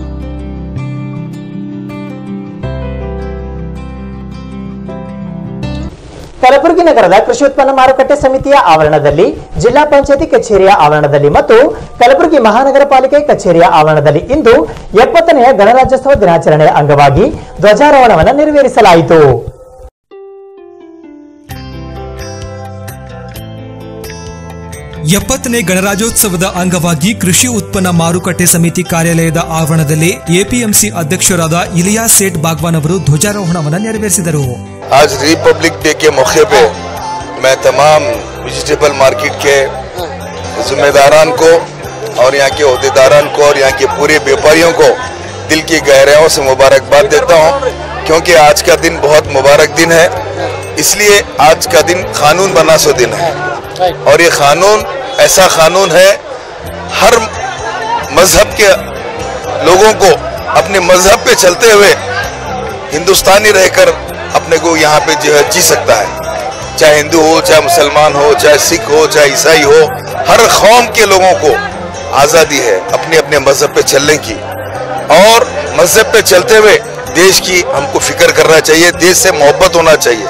ಕಲಬುರಗಿ ನಗರದ ಕೃಷಿ ಉತ್ಪನ್ನ ಮಾರುಕಟ್ಟೆ ಸಮಿತಿಯ ಆವರಣದಲ್ಲಿ ಜಿಲ್ಲಾ ಪಂಚಾಯತಿ ಕಚೇರಿಯ ಆವರಣದಲ್ಲಿ ಮತ್ತು ಕಲಬುರಗಿ ಮಹಾನಗರ ಪಾಲಿಕೆ ಕಚೇರಿಯ ಆವರಣದಲ್ಲಿ ಇಂದು ಎಪ್ಪತ್ತನೆಯ ಗಣರಾಜ್ಯೋತ್ಸವ ದಿನಾಚರಣೆಯ ಅಂಗವಾಗಿ ಧ್ವಜಾರೋಹಣವನ್ನು ನೆರವೇರಿಸಲಾಯಿತು ಎಪ್ಪತ್ತನೇ ಗಣರಾಜ್ಯೋತ್ಸವದ ಅಂಗವಾಗಿ ಕೃಷಿ ಉತ್ಪನ್ನ ಮಾರುಕಟ್ಟೆ ಸಮಿತಿ ಕಾರ್ಯಾಲಯದ ಆವರಣದಲ್ಲಿ ಎಪಿಎಂಸಿ ಅಧ್ಯಕ್ಷರಾದ ಇಲಿಯಾ ಸೇಠ್ ಬಾಗ್ವಾನ್ ಅವರು ಧ್ವಜಾರೋಹಣವನ್ನು ನೆರವೇರಿಸಿದರು आज रिपब्लिक डे के मौके पे मैं तमाम वेजिटेबल मार्केट के जिम्मेदारान को और यहाँ के अहदेदारान को और यहाँ के पूरे व्यापारियों को दिल की गहराइयों से मुबारकबाद देता हूँ क्योंकि आज का दिन बहुत मुबारक दिन है इसलिए आज का दिन कानून बना सो दिन है और ये कानून ऐसा कानून है हर मजहब के लोगों को अपने मजहब पे चलते हुए हिंदुस्तानी रहकर अपने को यहाँ पे जो है जी सकता है चाहे हिंदू हो चाहे मुसलमान हो चाहे सिख हो चाहे ईसाई हो हर कौम के लोगों को आजादी है अपने अपने मजहब पे चलने की और मजहब पे चलते हुए देश की हमको फिक्र करना चाहिए देश से मोहब्बत होना चाहिए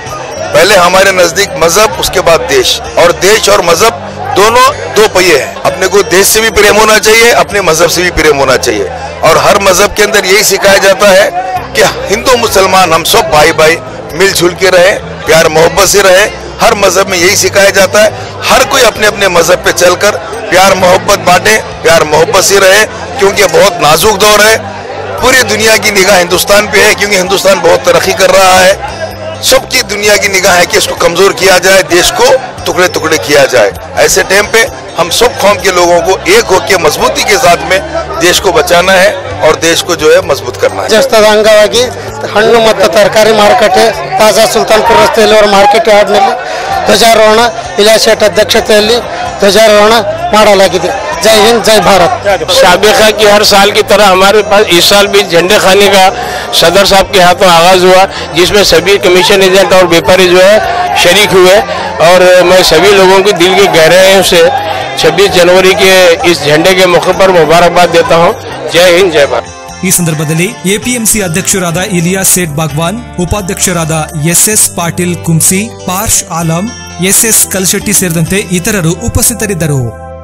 पहले हमारे नजदीक मजहब उसके बाद देश और देश और मजहब दोनों दो पहिए हैं अपने को देश से भी प्रेम होना चाहिए अपने मजहब से भी प्रेम होना चाहिए और हर मजहब के अंदर यही सिखाया जाता है कि हिंदू मुसलमान हम सब भाई भाई मिलजुल के रहे प्यार मोहब्बत से रहे हर मजहब में यही सिखाया जाता है हर कोई अपने अपने मजहब पे चलकर प्यार मोहब्बत बांटे प्यार मोहब्बत से रहे क्योंकि ये बहुत नाजुक दौर है पूरी दुनिया की निगाह हिंदुस्तान पे है क्योंकि हिंदुस्तान बहुत तरक्की कर रहा है सबकी दुनिया की निगाह है कि इसको कमजोर किया जाए देश को टुकड़े टुकड़े किया जाए ऐसे टाइम पे हम सब कौम के लोगों को एक होकर मजबूती के साथ में देश को बचाना है और देश को जो है मजबूत करना है ರಾಜ್ಯೋತ್ಸವದ ಅಂಗವಾಗಿ ಹಣ್ಣು ಮತ್ತು ತರಕಾರಿ ಮಾರುಕಟ್ಟೆ ತಾಜಾ ಸುಲ್ತಾನ್ಪುರ ರಸ್ತೆಯಲ್ಲಿ ಅವರ ಮಾರ್ಕೆಟ್ ಯಾರ್ಡ್ನಲ್ಲಿ ಧ್ವಜಾರೋಹಣ ಇಲಾಶೆಟ್ ಅಧ್ಯಕ್ಷತೆಯಲ್ಲಿ ಧ್ವಜಾರೋಹಣ ಮಾಡಲಾಗಿದೆ ಜೈ ಹಿಂದ್ ಜೈ ಭಾರತ್ साबिका की हर साल की तरह हमारे पास इस साल भी झंडे खाने का सदर साहब के हाथों आगाज हुआ जिसमें सभी कमीशन एजेंट और व्यापारी जो है शरीक हुए और मैं सभी लोगों की दिल की गहराइयों से 26 जनवरी के इस झंडे के मौके पर मुबारकबाद देता हूँ जय हिंद जय भारत ಈ ಸಂದರ್ಭದಲ್ಲಿ ಎಪಿಎಂಸಿ ಅಧ್ಯಕ್ಷರಾದ ಇಲಿಯಾ ಸೇಠ್ ಬಾಗ್ವಾನ್ ಉಪಾಧ್ಯಕ್ಷರಾದ ಎಸ್ಎಸ್ ಪಾಟೀಲ್ ಕುಂಸಿ ಪಾರ್ಶ್ ಆಲಂ ಎಸ್ಎಸ್ ಕಲ್ಶೆಟ್ಟಿ ಸೇರಿದಂತೆ ಇತರರು ಉಪಸ್ಥಿತರಿದ್ದರು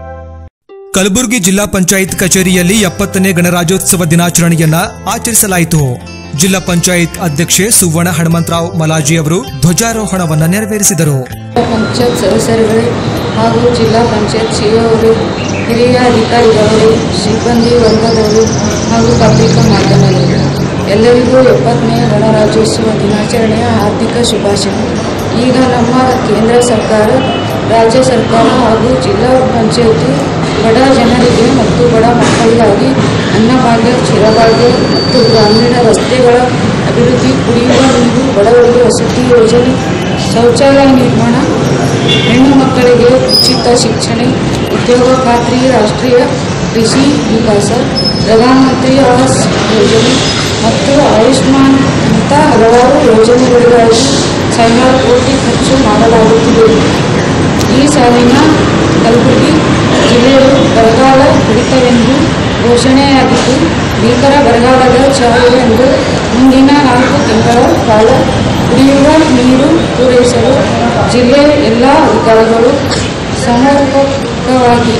ಕಲಬುರಗಿ ಜಿಲ್ಲಾ ಪಂಚಾಯತ್ ಕಚೇರಿಯಲ್ಲಿ ಎಪ್ಪತ್ತನೇ ಗಣರಾಜ್ಯೋತ್ಸವ ದಿನಾಚರಣೆಯನ್ನ ಆಚರಿಸಲಾಯಿತು ಜಿಲ್ಲಾ ಪಂಚಾಯತ್ ಅಧ್ಯಕ್ಷೆ ಸುವರ್ಣ ಹನುಮಂತರಾವ್ ಮಲಾಜಿ ಅವರು ಧ್ವಜಾರೋಹಣವನ್ನ ನೆರವೇರಿಸಿದರು ಪಂಚಾಯತ್ ಸದಸ್ಯರುಗಳೇ ಹಾಗೂ ಜಿಲ್ಲಾ ಪಂಚಾಯತ್ ಸಿಇಒರು ಹಿರಿಯ ಅಧಿಕಾರಿಗಳು ಸಿಬ್ಬಂದಿ ವರ್ಗದವರು ಹಾಗೂ ಪತ್ರಿಕಾ ಮಾಧ್ಯಮಗಳು ಎಲ್ಲರಿಗೂ ಎಪ್ಪತ್ತನೇ ಗಣರಾಜ್ಯೋತ್ಸವ ದಿನಾಚರಣೆಯ ಹಾರ್ದಿಕ ಶುಭಾಶಯಗಳು ಈಗ ನಮ್ಮ ಕೇಂದ್ರ ಸರ್ಕಾರ ರಾಜ್ಯ ಸರ್ಕಾರ ಹಾಗೂ ಜಿಲ್ಲಾ ಪಂಚಾಯತಿ ಬಡ ಜನರಿಗೆ ಮತ್ತು ಬಡ ಮಕ್ಕಳಿಗಾಗಿ ಅನ್ನಭಾಗ್ಯ ಚಿರಭಾಗ್ಯ ಮತ್ತು ಗ್ರಾಮೀಣ ರಸ್ತೆಗಳ ಅಭಿವೃದ್ಧಿ ಕುಡಿಯುವ ನೀರು ಬಡವರಿಗೆ ವಸತಿ ಯೋಜನೆ ಶೌಚಾಲಯ ನಿರ್ಮಾಣ ಹೆಣ್ಣು ಮಕ್ಕಳಿಗೆ ಉಚಿತ ಶಿಕ್ಷಣ ಉದ್ಯೋಗ ಖಾತ್ರಿ ರಾಷ್ಟ್ರೀಯ ಕೃಷಿ ವಿಕಾಸ ಪ್ರಧಾನಮಂತ್ರಿ ಆವಾಸ್ ಯೋಜನೆ ಮತ್ತು ಆಯುಷ್ಮಾನ್ ಅಂತ ಹಲವಾರು ಯೋಜನೆಗಳಿಗಾಗಿ ಸಾವಿರಾರು ಕೋಟಿ ಖರ್ಚು ಮಾಡಲಾಗುತ್ತಿದೆ ಈ ಸಾಲಿನ ಕಲಬುರಗಿ ಜಿಲ್ಲೆಯು ಬರಗಾಲ ಪೀಡಿತವೆಂದು ಘೋಷಣೆಯಾಗಿದ್ದು ಭೀಕರ ಬರಗಾಲದ ಛಾಯೆಯೆಂದು ಮುಂದಿನ ನಾಲ್ಕು ತಿಂಗಳ ಕಾಲ ಕುಡಿಯುವ ನೀರು ಪೂರೈಸಲು ಜಿಲ್ಲೆಯ ಎಲ್ಲ ಅಧಿಕಾರಿಗಳು ಸಮರ್ಪಕವಾಗಿ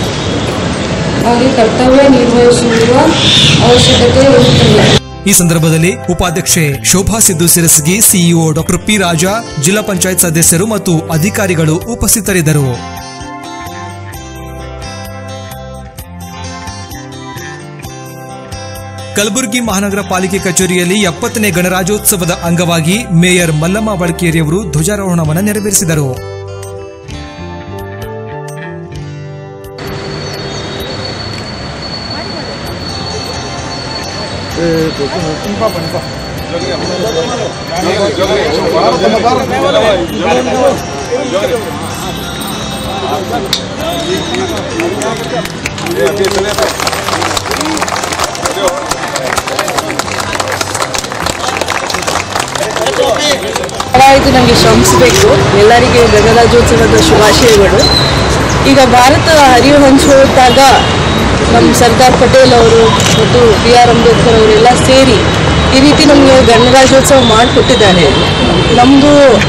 ಆಗಿ ಕರ್ತವ್ಯ ನಿರ್ವಹಿಸುವ ಅವಶ್ಯಕತೆ ಇರುತ್ತದೆ ಈ ಸಂದರ್ಭದಲ್ಲಿ ಉಪಾಧ್ಯಕ್ಷೆ Shobha Siddu Sirasagi CEO doctor P Raja ಜಿಲ್ಲಾ ಪಂಚಾಯತ್ ಸದಸ್ಯರು ಮತ್ತು ಅಧಿಕಾರಿಗಳು ಉಪಸ್ಥಿತರಿದ್ದರು ಕಲಬುರಗಿ ಮಹಾನಗರ ಪಾಲಿಕೆ ಕಚೇರಿಯಲ್ಲಿ ಎಪ್ಪತ್ತನೇ ಗಣರಾಜ್ಯೋತ್ಸವದ ಅಂಗವಾಗಿ ಮೇಯರ್ ಮಲ್ಲಮ್ಮ ಬಳಕೇರಿಯವರು ಧ್ವಜಾರೋಹಣವನ್ನು ನೆರವೇರಿಸಿದರು ಇದು ನನಗೆ ಶ್ರಮಿಸಬೇಕು ಎಲ್ಲರಿಗೆ ಗಣರಾಜ್ಯೋತ್ಸವದ ಶುಭಾಶಯಗಳು ಈಗ ಭಾರತ ಹರಿವು ಹಂಚುವಾಗ ನಮ್ಮ ಸರ್ದಾರ್ ಪಟೇಲ್ ಅವರು ಮತ್ತು ಬಿ ಆರ್ ಅಂಬೇಡ್ಕರ್ ಅವರೆಲ್ಲ ಸೇರಿ ಈ ರೀತಿ ನಮಗೆ ಗಣರಾಜ್ಯೋತ್ಸವ ಮಾಡಿಕೊಟ್ಟಿದ್ದಾರೆ ನಮ್ಮದು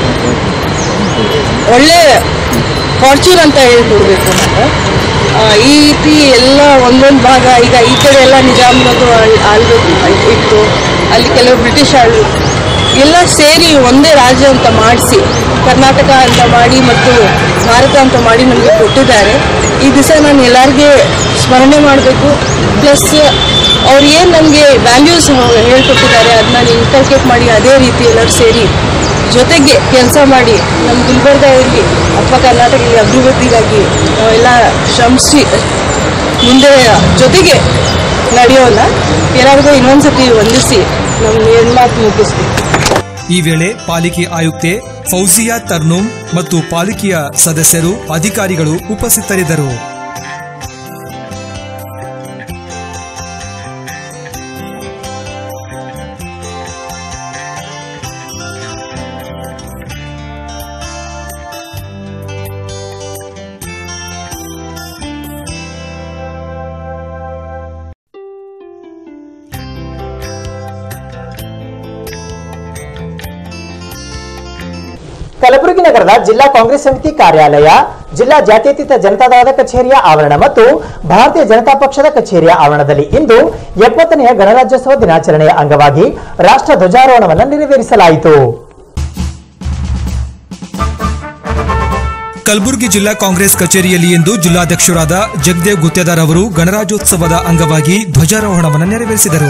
ಒಳ್ಳೆ ಫಾರ್ಚೂನ್ ಅಂತ ಹೇಳ್ಕೊಡ್ಬೇಕು ನಾವು ಆ, ಈ ರೀತಿ ಎಲ್ಲ ಒಂದೊಂದು ಭಾಗ ಈಗ ಈ ಕಡೆ ಎಲ್ಲ ನಿಜಾಮನದು ಆಳ್- ಆಳ್ಬೇಕು ಇತ್ತು ಅಲ್ಲಿ ಕೆಲವು ಬ್ರಿಟಿಷ್ ಆಳ್ ಎಲ್ಲ ಸೇರಿ ಒಂದೇ ರಾಜ್ಯ ಅಂತ ಮಾಡಿಸಿ ಕರ್ನಾಟಕ ಅಂತ ಮಾಡಿ ಮತ್ತು ಭಾರತ ಅಂತ ಮಾಡಿ ನಮಗೆ ಕೊಟ್ಟಿದ್ದಾರೆ ಈ ದಿವಸ ನಾನು ಎಲ್ಲರಿಗೆ ಸ್ಮರಣೆ ಮಾಡಬೇಕು ಪ್ಲಸ್ ಅವ್ರು ಏನು ನನಗೆ ವ್ಯಾಲ್ಯೂಸ್ ಹೇಳ್ಕೊಟ್ಟಿದ್ದಾರೆ ಅದನ್ನ ಇನ್ಕಲ್ಕೇಟ್ ಮಾಡಿ ಅದೇ ರೀತಿ ಎಲ್ಲರೂ ಸೇರಿ ಜೊತೆಗೆ ಕೆಲಸ ಮಾಡಿ ನಮ್ಮ ಗುಲ್ಬರ್ಗದಲ್ಲಿ ಅಥವಾ ಕರ್ನಾಟಕದಲ್ಲಿ ಅಭಿವೃದ್ಧಿಗಾಗಿ ನಾವೆಲ್ಲ ಶ್ರಮಿಸಿ ಮುಂದೆ ಜೊತೆಗೆ ನಡೆಯೋಣ ಎಲ್ಲರಿಗೂ ಇನ್ನೊಂದ್ಸತಿ ವಂದಿಸಿ ನಮ್ಮ ನಿರ್ಮಾತು ಮುಗಿಸ್ತೀವಿ ಈ ವೇಳೆ ಪಾಲಿಕೆ ಆಯುಕ್ತೆ ಫೌಜಿಯಾ ತರ್ನುಮ್ ಮತ್ತು ಪಾಲಿಕೆಯ ಸದಸ್ಯರು ಅಧಿಕಾರಿಗಳು ಉಪಸ್ಥಿತರಿದ್ದರು ಕಲಬುರಗಿ ನಗರದ ಜಿಲ್ಲಾ ಕಾಂಗ್ರೆಸ್ ಸಮಿತಿ ಕಾರ್ಯಾಲಯ ಜಿಲ್ಲಾ ಜಾತ್ಯತೀತ ಜನತಾದಳದ ಕಚೇರಿಯ ಆವರಣ ಮತ್ತು ಭಾರತೀಯ ಜನತಾ ಪಕ್ಷದ ಕಚೇರಿಯ ಆವರಣದಲ್ಲಿ ಇಂದು ಎಪ್ಪತ್ತನೆಯ ಗಣರಾಜ್ಯೋತ್ಸವ ದಿನಾಚರಣೆಯ ಅಂಗವಾಗಿ ರಾಷ್ಟ್ರ ಧ್ವಜಾರೋಹಣವನ್ನು ನೆರವೇರಿಸಲಾಯಿತು ಕಲಬುರಗಿ ಜಿಲ್ಲಾ ಕಾಂಗ್ರೆಸ್ ಕಚೇರಿಯಲ್ಲಿ ಇಂದು ಜಿಲ್ಲಾಧ್ಯಕ್ಷರಾದ ಜಗದೇವ್ ಗುತ್ತೇದಾರ್ ಅವರು ಗಣರಾಜ್ಯೋತ್ಸವದ ಅಂಗವಾಗಿ ಧ್ವಜಾರೋಹಣವನ್ನು ನೆರವೇರಿಸಿದರು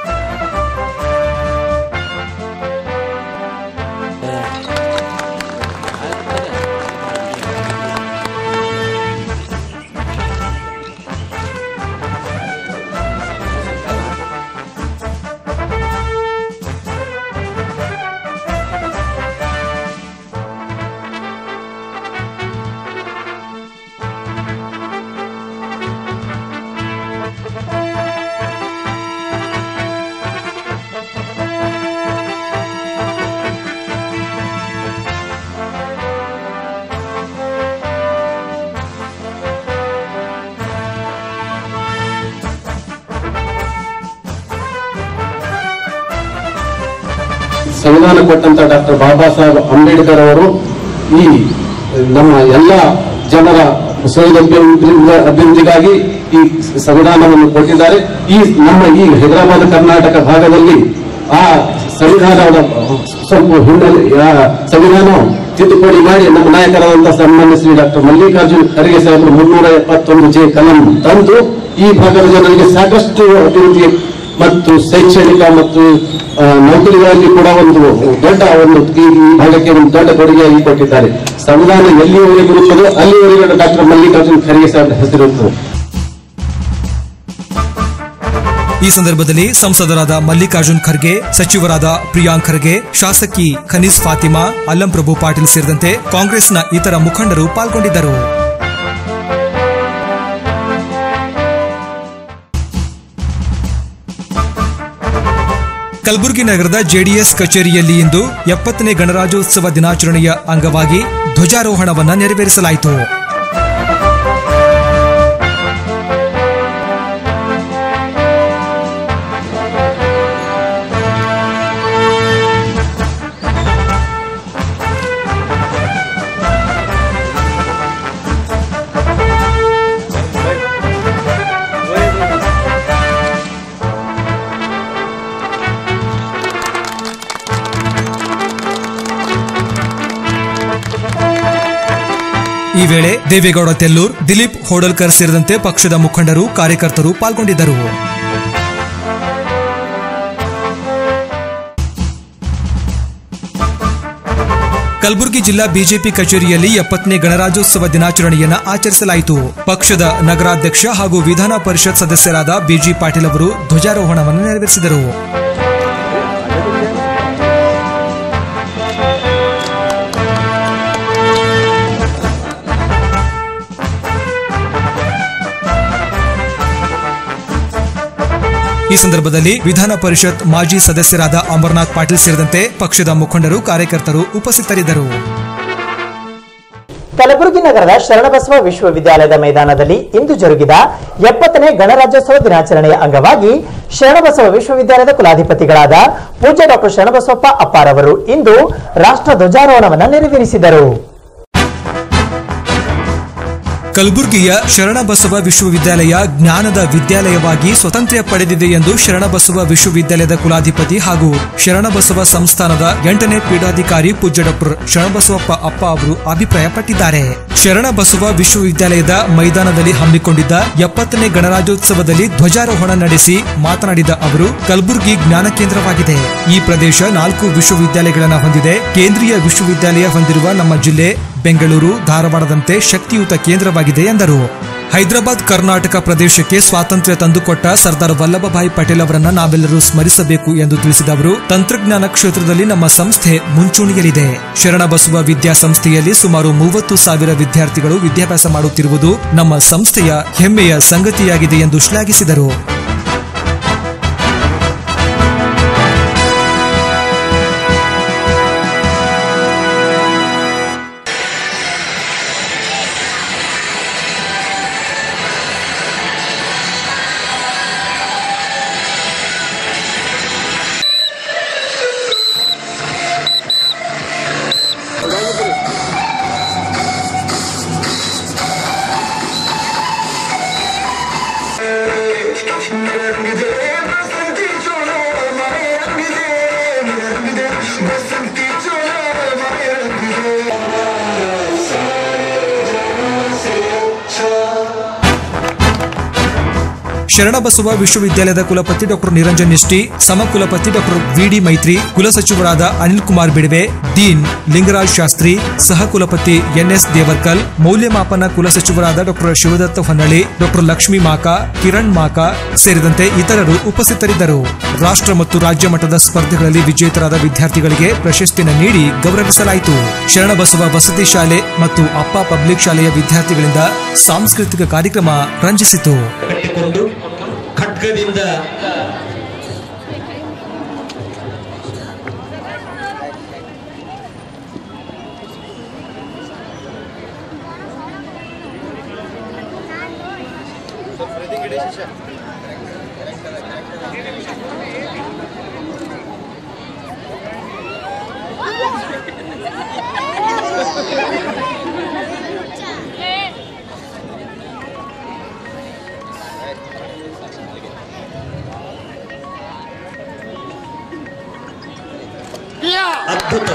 ಸಂವಿಧಾನ ಕೊಟ್ಟಂತ ಡಾಕ್ಟರ್ ಬಾಬಾ ಸಾಹೇಬ್ ಅಂಬೇಡ್ಕರ್ ಅವರು ಈ ನಮ್ಮ ಎಲ್ಲ ಜನರ ಸೌಲಭ್ಯ ಅಭಿವೃದ್ಧಿಗಾಗಿ ಈ ಸಂವಿಧಾನವನ್ನು ಕೊಟ್ಟಿದ್ದಾರೆ ಈ ನಮ್ಮ ಈ ಹೈದರಾಬಾದ್ ಕರ್ನಾಟಕ ಭಾಗದಲ್ಲಿ ಆ ಸಂವಿಧಾನದ ಸ್ವಲ್ಪ ಹಿನ್ನೆಲೆ ಆ ಸಂವಿಧಾನ ತಿದ್ದುಪಡಿ ಮಾಡಿ ನಮ್ಮ ನಾಯಕರಾದಂತಹ ಸನ್ಮಾನ್ಯ ಶ್ರೀ ಡಾಕ್ಟರ್ ಮಲ್ಲಿಕಾರ್ಜುನ್ ಖರ್ಗೆ ಸಾಹೇಬರು ಮುನ್ನೂರ ಎಪ್ಪತ್ತೊಂದು ಜೆ ಕಲಂ ತಂದು ಈ ಭಾಗದ ಜನರಿಗೆ ಸಾಕಷ್ಟು ಅಭಿವೃದ್ಧಿ ಮತ್ತು ಶೈಕ್ಷಣಿಕ ಮತ್ತು ಆ, ನೌಕರಿಗಳಲ್ಲಿ ಕೂಡ ಒಂದು ದೊಡ್ಡ ಒಂದು ಈ ಈ ಭಾಗಕ್ಕೆ ಒಂದು ದೊಡ್ಡ ಕೊಡುಗೆಯಾಗಿ ಕೊಟ್ಟಿದ್ದಾರೆ ಸಂವಿಧಾನ ಎಲ್ಲಿಯವರೆಗೆ ಇರುತ್ತದೋ ಅಲ್ಲಿವರೆಗೆ ಡಾಕ್ಟರ್ ಮಲ್ಲಿಕಾರ್ಜುನ್ ಖರ್ಗೆ ಸಾಹೇಬರ ಹೆಸರಿರುತ್ತದೆ ಈ ಸಂದರ್ಭದಲ್ಲಿ ಸಂಸದರಾದ ಮಲ್ಲಿಕಾರ್ಜುನ್ ಖರ್ಗೆ ಸಚಿವರಾದ ಪ್ರಿಯಾಂಕ್ ಖರ್ಗೆ ಶಾಸಕಿ ಖನೀಸ್ ಫಾತಿಮಾ ಅಲ್ಲಂ ಪ್ರಭು ಪಾಟೀಲ್ ಸೇರಿದಂತೆ ಕಾಂಗ್ರೆಸ್ನ ಇತರ ಮುಖಂಡರು ಪಾಲ್ಗೊಂಡಿದ್ದರು ಕಲಬುರಗಿ ನಗರದ ಜೆಡಿಎಸ್ ಕಚೇರಿಯಲ್ಲಿ ಇಂದು ಎಪ್ಪತ್ತನೇ ಗಣರಾಜ್ಯೋತ್ಸವ ದಿನಾಚರಣೆಯ ಅಂಗವಾಗಿ ಧ್ವಜಾರೋಹಣವನ್ನು ನೆರವೇರಿಸಲಾಯಿತು ಈ ವೇಳೆ ದೇವೇಗೌಡ ತೆಲ್ಲೂರ್ ದಿಲೀಪ್ ಹೋಡಲ್ಕರ್ ಸೇರಿದಂತೆ ಪಕ್ಷದ ಮುಖಂಡರು ಕಾರ್ಯಕರ್ತರು ಪಾಲ್ಗೊಂಡಿದ್ದರು ಕಲಬುರಗಿ ಜಿಲ್ಲಾ ಬಿಜೆಪಿ ಕಚೇರಿಯಲ್ಲಿ ಎಪ್ಪತ್ತನೇ ಗಣರಾಜ್ಯೋತ್ಸವ ದಿನಾಚರಣೆಯನ್ನ ಆಚರಿಸಲಾಯಿತು ಪಕ್ಷದ ನಗರಾಧ್ಯಕ್ಷ ಹಾಗೂ ವಿಧಾನ ಪರಿಷತ್ ಸದಸ್ಯರಾದ ಬಿಜಿ ಪಾಟೀಲ್ ಅವರು ಧ್ವಜಾರೋಹಣವನ್ನು ನೆರವೇರಿಸಿದರು ಈ ಸಂದರ್ಭದಲ್ಲಿ ವಿಧಾನ ಪರಿಷತ್ ಮಾಜಿ ಸದಸ್ಯರಾದ ಅಮರನಾಥ್ ಪಾಟೀಲ್ ಸೇರಿದಂತೆ ಪಕ್ಷದ ಮುಖಂಡರು ಕಾರ್ಯಕರ್ತರು ಉಪಸ್ಥಿತರಿದ್ದರು ಕಲಬುರಗಿ ನಗರದ ಶರಣಬಸವ ವಿಶ್ವವಿದ್ಯಾಲಯದ ಮೈದಾನದಲ್ಲಿ ಇಂದು ಜರುಗಿದ ಎಪ್ಪತ್ತನೇ ಗಣರಾಜ್ಯೋತ್ಸವ ದಿನಾಚರಣೆಯ ಅಂಗವಾಗಿ ಶರಣಬಸವ ವಿಶ್ವವಿದ್ಯಾಲಯದ ಕುಲಾಧಿಪತಿಗಳಾದ ಪೂಜ್ಯ ಡಾಕ್ಟರ್ ಶರಣಬಸವಪ್ಪ ಅಪ್ಪಾರವರು ಇಂದು ರಾಷ್ಟ್ರ ಧ್ವಜಾರೋಹಣವನ್ನು ನೆರವೇರಿಸಿದರು ಕಲಬುರಗಿಯ ಶರಣಬಸವ ವಿಶ್ವವಿದ್ಯಾಲಯ ಜ್ಞಾನದ ವಿದ್ಯಾಲಯವಾಗಿ ಸ್ವಾತಂತ್ರ್ಯ ಪಡೆದಿದೆ ಎಂದು ಶರಣಬಸವ ವಿಶ್ವವಿದ್ಯಾಲಯದ ಕುಲಾಧಿಪತಿ ಹಾಗೂ ಶರಣಬಸವ ಸಂಸ್ಥಾನದ ಎಂಟನೇ ಪೀಠಾಧಿಕಾರಿ ಪೂಜ್ಯ ಡಾಕ್ಟರ್ ಶರಣಬಸವಪ್ಪ ಅಪ್ಪ ಅವರು ಅಭಿಪ್ರಾಯಪಟ್ಟಿದ್ದಾರೆ ಶರಣಬಸವ ವಿಶ್ವವಿದ್ಯಾಲಯದ ಮೈದಾನದಲ್ಲಿ ಹಮ್ಮಿಕೊಂಡಿದ್ದ ಎಪ್ಪತ್ತನೇ ಗಣರಾಜ್ಯೋತ್ಸವದಲ್ಲಿ ಧ್ವಜಾರೋಹಣ ನಡೆಸಿ ಮಾತನಾಡಿದ ಅವರು ಕಲಬುರಗಿ ಜ್ಞಾನ ಕೇಂದ್ರವಾಗಿದೆ ಈ ಪ್ರದೇಶ ನಾಲ್ಕು ವಿಶ್ವವಿದ್ಯಾಲಯಗಳನ್ನು ಹೊಂದಿದೆ ಕೇಂದ್ರೀಯ ವಿಶ್ವವಿದ್ಯಾಲಯ ಹೊಂದಿರುವ ನಮ್ಮ ಜಿಲ್ಲೆ ಬೆಂಗಳೂರು ಧಾರವಾಡದಂತೆ ಶಕ್ತಿಯುತ ಕೇಂದ್ರವಾಗಿದೆ ಎಂದರು ಹೈದರಾಬಾದ್ ಕರ್ನಾಟಕ ಪ್ರದೇಶಕ್ಕೆ ಸ್ವಾತಂತ್ರ್ಯ ತಂದುಕೊಟ್ಟ ಸರ್ದಾರ್ ವಲ್ಲಭಭಾಯಿ ಪಟೇಲ್ ಅವರನ್ನ ನಾವೆಲ್ಲರೂ ಸ್ಮರಿಸಬೇಕು ಎಂದು ತಿಳಿಸಿದ ಅವರು ತಂತ್ರಜ್ಞಾನ ಕ್ಷೇತ್ರದಲ್ಲಿ ನಮ್ಮ ಸಂಸ್ಥೆ ಮುಂಚೂಣಿಯಲ್ಲಿದೆ ಶರಣಬಸವ ವಿದ್ಯಾಸಂಸ್ಥೆಯಲ್ಲಿ ಸುಮಾರು ಮೂವತ್ತು ಸಾವಿರ ವಿದ್ಯಾರ್ಥಿಗಳು ವಿದ್ಯಾಭ್ಯಾಸ ಮಾಡುತ್ತಿರುವುದು ನಮ್ಮ ಸಂಸ್ಥೆಯ ಹೆಮ್ಮೆಯ ಸಂಗತಿಯಾಗಿದೆ ಎಂದು ಶ್ಲಾಘಿಸಿದರು ಶರಣಬಸವ ವಿಶ್ವವಿದ್ಯಾಲಯದ ಕುಲಪತಿ ಡಾಕ್ಟರ್ ನಿರಂಜನ್ ನಿಷ್ಠಿ ಸಮಕುಲಪತಿ ಡಾಕ್ಟರ್ ವಿಡಿ ಮೈತ್ರಿ ಕುಲಸಚಿವರಾದ ಅನಿಲ್ ಕುಮಾರ್ ಬಿಡವೆ ಡೀನ್ ಲಿಂಗರಾಜ್ ಶಾಸ್ತ್ರಿ ಸಹ ಕುಲಪತಿ ಎನ್ಎಸ್ ದೇವರ್ಕಲ್ ಮೌಲ್ಯಮಾಪನ ಕುಲಸಚಿವರಾದ ಡಾಕ್ಟರ್ ಶಿವದತ್ತ ಹೊನ್ನಳ್ಳಿ ಡಾಕ್ಟರ್ ಲಕ್ಷ್ಮೀ ಮಾಕಾ ಕಿರಣ್ ಮಾಕಾ ಸೇರಿದಂತೆ ಇತರರು ಉಪಸ್ಥಿತರಿದ್ದರು ರಾಷ್ಟ್ರ ಮತ್ತು ರಾಜ್ಯ ಮಟ್ಟದ ಸ್ಪರ್ಧೆಗಳಲ್ಲಿ ವಿಜೇತರಾದ ವಿದ್ಯಾರ್ಥಿಗಳಿಗೆ ಪ್ರಶಸ್ತಿಯನ್ನು ನೀಡಿ ಗೌರವಿಸಲಾಯಿತು ಶರಣಬಸವ ವಸತಿ ಶಾಲೆ ಮತ್ತು ಅಪ್ಪ ಪಬ್ಲಿಕ್ ಶಾಲೆಯ ವಿದ್ಯಾರ್ಥಿಗಳಿಂದ ಸಾಂಸ್ಕೃತಿಕ ಕಾರ್ಯಕ್ರಮ ರಂಜಿಸಿತು ಕಟ್ಟಿಕೊಂಡು ಖಡ್ಗದಿಂದ ಅದ್ಭುತ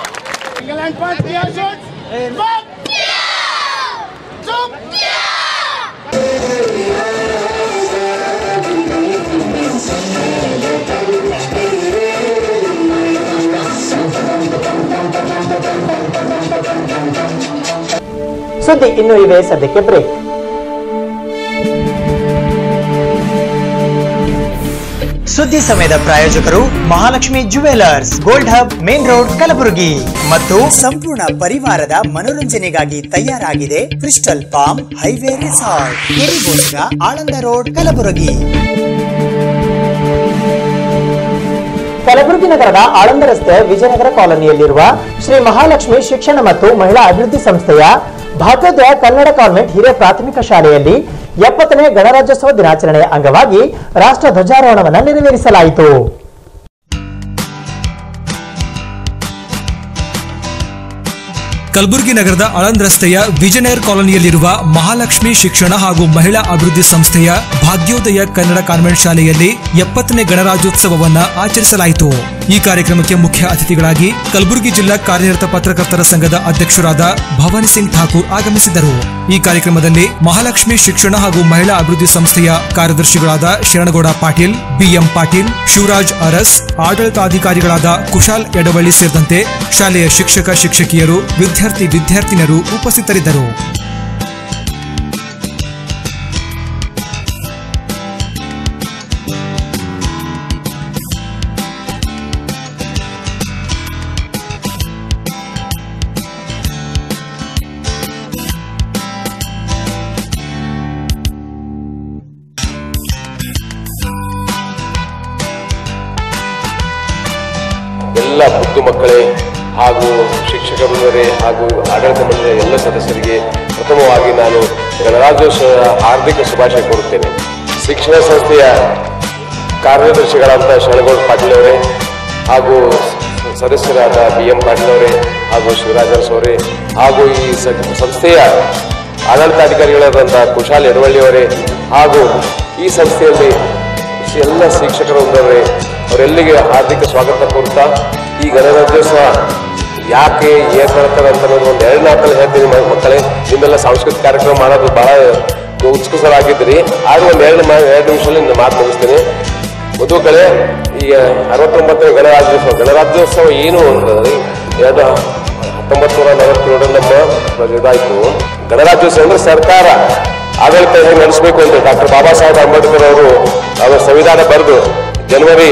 ಸುದ್ದಿ ಇನ್ನು ಇವೆ ಸದ್ಯಕ್ಕೆ ಬ್ರೇಕ್ ಸುದ್ದಿ ಸಮಯದ ಪ್ರಾಯೋಜಕರು Mahalakshmi jewellers gold hub main road Kalaburagi ಮತ್ತು ಸಂಪೂರ್ಣ ಪರಿವಾರದ ಮನೋರಂಜನೆಗಾಗಿ ತಯಾರಾಗಿದೆ ಕ್ರಿಸ್ಟಲ್ ಪಾಮ್ ಹೈವೇ ರೆಸಾರ್ಟ್ ಕೆರಿಬೋಸ್ಗ ಆಳಂದ ರೋಡ್ ಕಲಬುರಗಿ ಕಲಬುರಗಿ ನಗರದ ಆಳಂದ ರಸ್ತೆಯ ವಿಜಯನಗರ ಕಾಲೋನಿಯಲ್ಲಿರುವ ಶ್ರೀ ಮಹಾಲಕ್ಷ್ಮಿ ಶಿಕ್ಷಣ ಮತ್ತು ಮಹಿಳಾ ಅಭಿವೃದ್ಧಿ ಸಂಸ್ಥೆಯ ಭಾಗೋದಯ ಕನ್ನಡ ಕಾನ್ವೆಂಟ್ ಹಿರಿಯ ಪ್ರಾಥಮಿಕ ಶಾಲೆಯಲ್ಲಿ ಎಪ್ಪತ್ತನೇ ಗಣರಾಜ್ಯೋತ್ಸವ ದಿನಾಚರಣೆಯ ಅಂಗವಾಗಿ ರಾಷ್ಟ್ರ ಧ್ವಜಾರೋಹಣವನ್ನು ನೆರವೇರಿಸಲಾಯಿತು ಕಲಬುರಗಿ ನಗರದ ಆಳಂದ್ ರಸ್ತೆಯ ವಿಜಯನಗರ್ ಕಾಲೋನಿಯಲ್ಲಿರುವ ಮಹಾಲಕ್ಷ್ಮಿ ಶಿಕ್ಷಣ ಹಾಗೂ ಮಹಿಳಾ ಅಭಿವೃದ್ಧಿ ಸಂಸ್ಥೆಯ ಭಾಗ್ಯೋದಯ ಕನ್ನಡ ಕಾನ್ವೆಂಟ್ ಶಾಲೆಯಲ್ಲಿ ಎಪ್ಪತ್ತನೇ ಗಣರಾಜ್ಯೋತ್ಸವವನ್ನ ಆಚರಿಸಲಾಯಿತು ಈ ಕಾರ್ಯಕ್ರಮಕ್ಕೆ ಮುಖ್ಯ ಅತಿಥಿಗಳಾಗಿ ಕಲಬುರಗಿ ಜಿಲ್ಲಾ ಕಾರ್ಯನಿರತ ಪತ್ರಕರ್ತರ ಸಂಘದ ಅಧ್ಯಕ್ಷರಾದ ಭವಾನಿ ಸಿಂಗ್ ಠಾಕೂರ್ ಆಗಮಿಸಿದರು ಈ ಕಾರ್ಯಕ್ರಮದಲ್ಲಿ ಮಹಾಲಕ್ಷ್ಮಿ ಶಿಕ್ಷಣ ಹಾಗೂ ಮಹಿಳಾ ಅಭಿವೃದ್ಧಿ ಸಂಸ್ಥೆಯ ಕಾರ್ಯದರ್ಶಿಗಳಾದ ಶರಣಗೌಡ ಪಾಟೀಲ್ ಬಿಎಂ ಪಾಟೀಲ್ ಶಿವರಾಜ್ ಅರಸ್ ಆಡಳಿತಾಧಿಕಾರಿಗಳಾದ ಕುಶಾಲ್ ಎಡವಳ್ಳಿ ಸೇರಿದಂತೆ ಶಾಲೆಯ ಶಿಕ್ಷಕ ಶಿಕ್ಷಕಿಯರು ವಿದ್ಯಾರ್ಥಿ ವಿದ್ಯಾರ್ಥಿನಿಯರು ಉಪಸ್ಥಿತರಿದ್ದರು ಎಲ್ಲ ಮುದ್ದು ಮಕ್ಕಳೇ ಹಾಗೂ ಶಿಕ್ಷಕ ವೃಂದರೇ ಹಾಗೂ ಆಡಳಿತ ಮಂಡಳಿಯ ಎಲ್ಲ ಸದಸ್ಯರಿಗೆ ಪ್ರಥಮವಾಗಿ ನಾನು ಗಣರಾಜ್ಯೋತ್ಸವದ ಹಾರ್ದಿಕ ಶುಭಾಶಯ ಕೋರುತ್ತೇನೆ ಶಿಕ್ಷಣ ಸಂಸ್ಥೆಯ ಕಾರ್ಯದರ್ಶಿಗಳಾದ ಶರಣಗೌಡ ಪಾಟೀಲ್ ಅವರೇ ಹಾಗೂ ಸದಸ್ಯರಾದ ಬಿ ಎಂ ಪಾಟೀಲ್ ಅವರೇ ಹಾಗೂ ಶಿವರಾಜ್ ಅರಸ್ ಅವರೇ ಹಾಗೂ ಈ ಸ- ಸಂಸ್ಥೆಯ ಆಡಳಿತಾಧಿಕಾರಿಗಳಾದಂಥ ಕುಶಾಲ್ ಎಡವಳ್ಳಿ ಅವರೇ ಹಾಗೂ ಈ ಸಂಸ್ಥೆಯಲ್ಲಿ ಎಲ್ಲ ಶಿಕ್ಷಕರು ಒಂದವರೇ ಅವರೆಲ್ಲಿಗೆ ಹಾರ್ದಿಕ ಸ್ವಾಗತ ಕೋರ್ತಾ ಈ ಗಣರಾಜ್ಯೋತ್ಸವ ಯಾಕೆ ಏನ್ ಮಾಡ್ತಾರೆ ಅಂತ ಅನ್ನೋದು ಒಂದು ಎರಡು ನಾಲ್ಕಲ್ಲಿ ಹೇಳ್ತೀನಿ ಮ- ಮಕ್ಕಳೇ ನಿಮ್ಮೆಲ್ಲ ಸಾಂಸ್ಕೃತಿಕ ಕಾರ್ಯಕ್ರಮ ಮಾಡೋದು ಬಹಳ ಉತ್ಸುಕರಾಗಿದ್ದೀರಿ ಆದ್ರೂ ಒಂದು ಎರಡು ಮಾ ಎರಡು ನಿಮಿಷದಲ್ಲಿ ನಿಮ್ಮ ಮಾತು ಮುಗಿಸ್ತೀನಿ ಮದುಮಕ್ಕಳೇ ಈಗ ಅರವತ್ತೊಂಬತ್ತನೇ ಗಣರಾಜ್ಯೋತ್ಸವ ಗಣರಾಜ್ಯೋತ್ಸವ ಏನು ಅಂತಂದ್ರೆ ಎರಡು ಹತ್ತೊಂಬತ್ತು ನೂರ ನಲವತ್ತೇಳರಲ್ಲಿ ನಮ್ಮ ಇದಾಯ್ತು ಗಣರಾಜ್ಯೋತ್ಸವ ಅಂದ್ರೆ ಸರ್ಕಾರ ಆಡಳಿತ ಹೇಗೆ ನಡೆಸಬೇಕು ಅಂತ ಡಾಕ್ಟರ್ ಬಾಬಾ ಸಾಹೇಬ್ ಅಂಬೇಡ್ಕರ್ ಅವರು ಅವರ ಸಂವಿಧಾನ ಬರೆದು ಜನವರಿ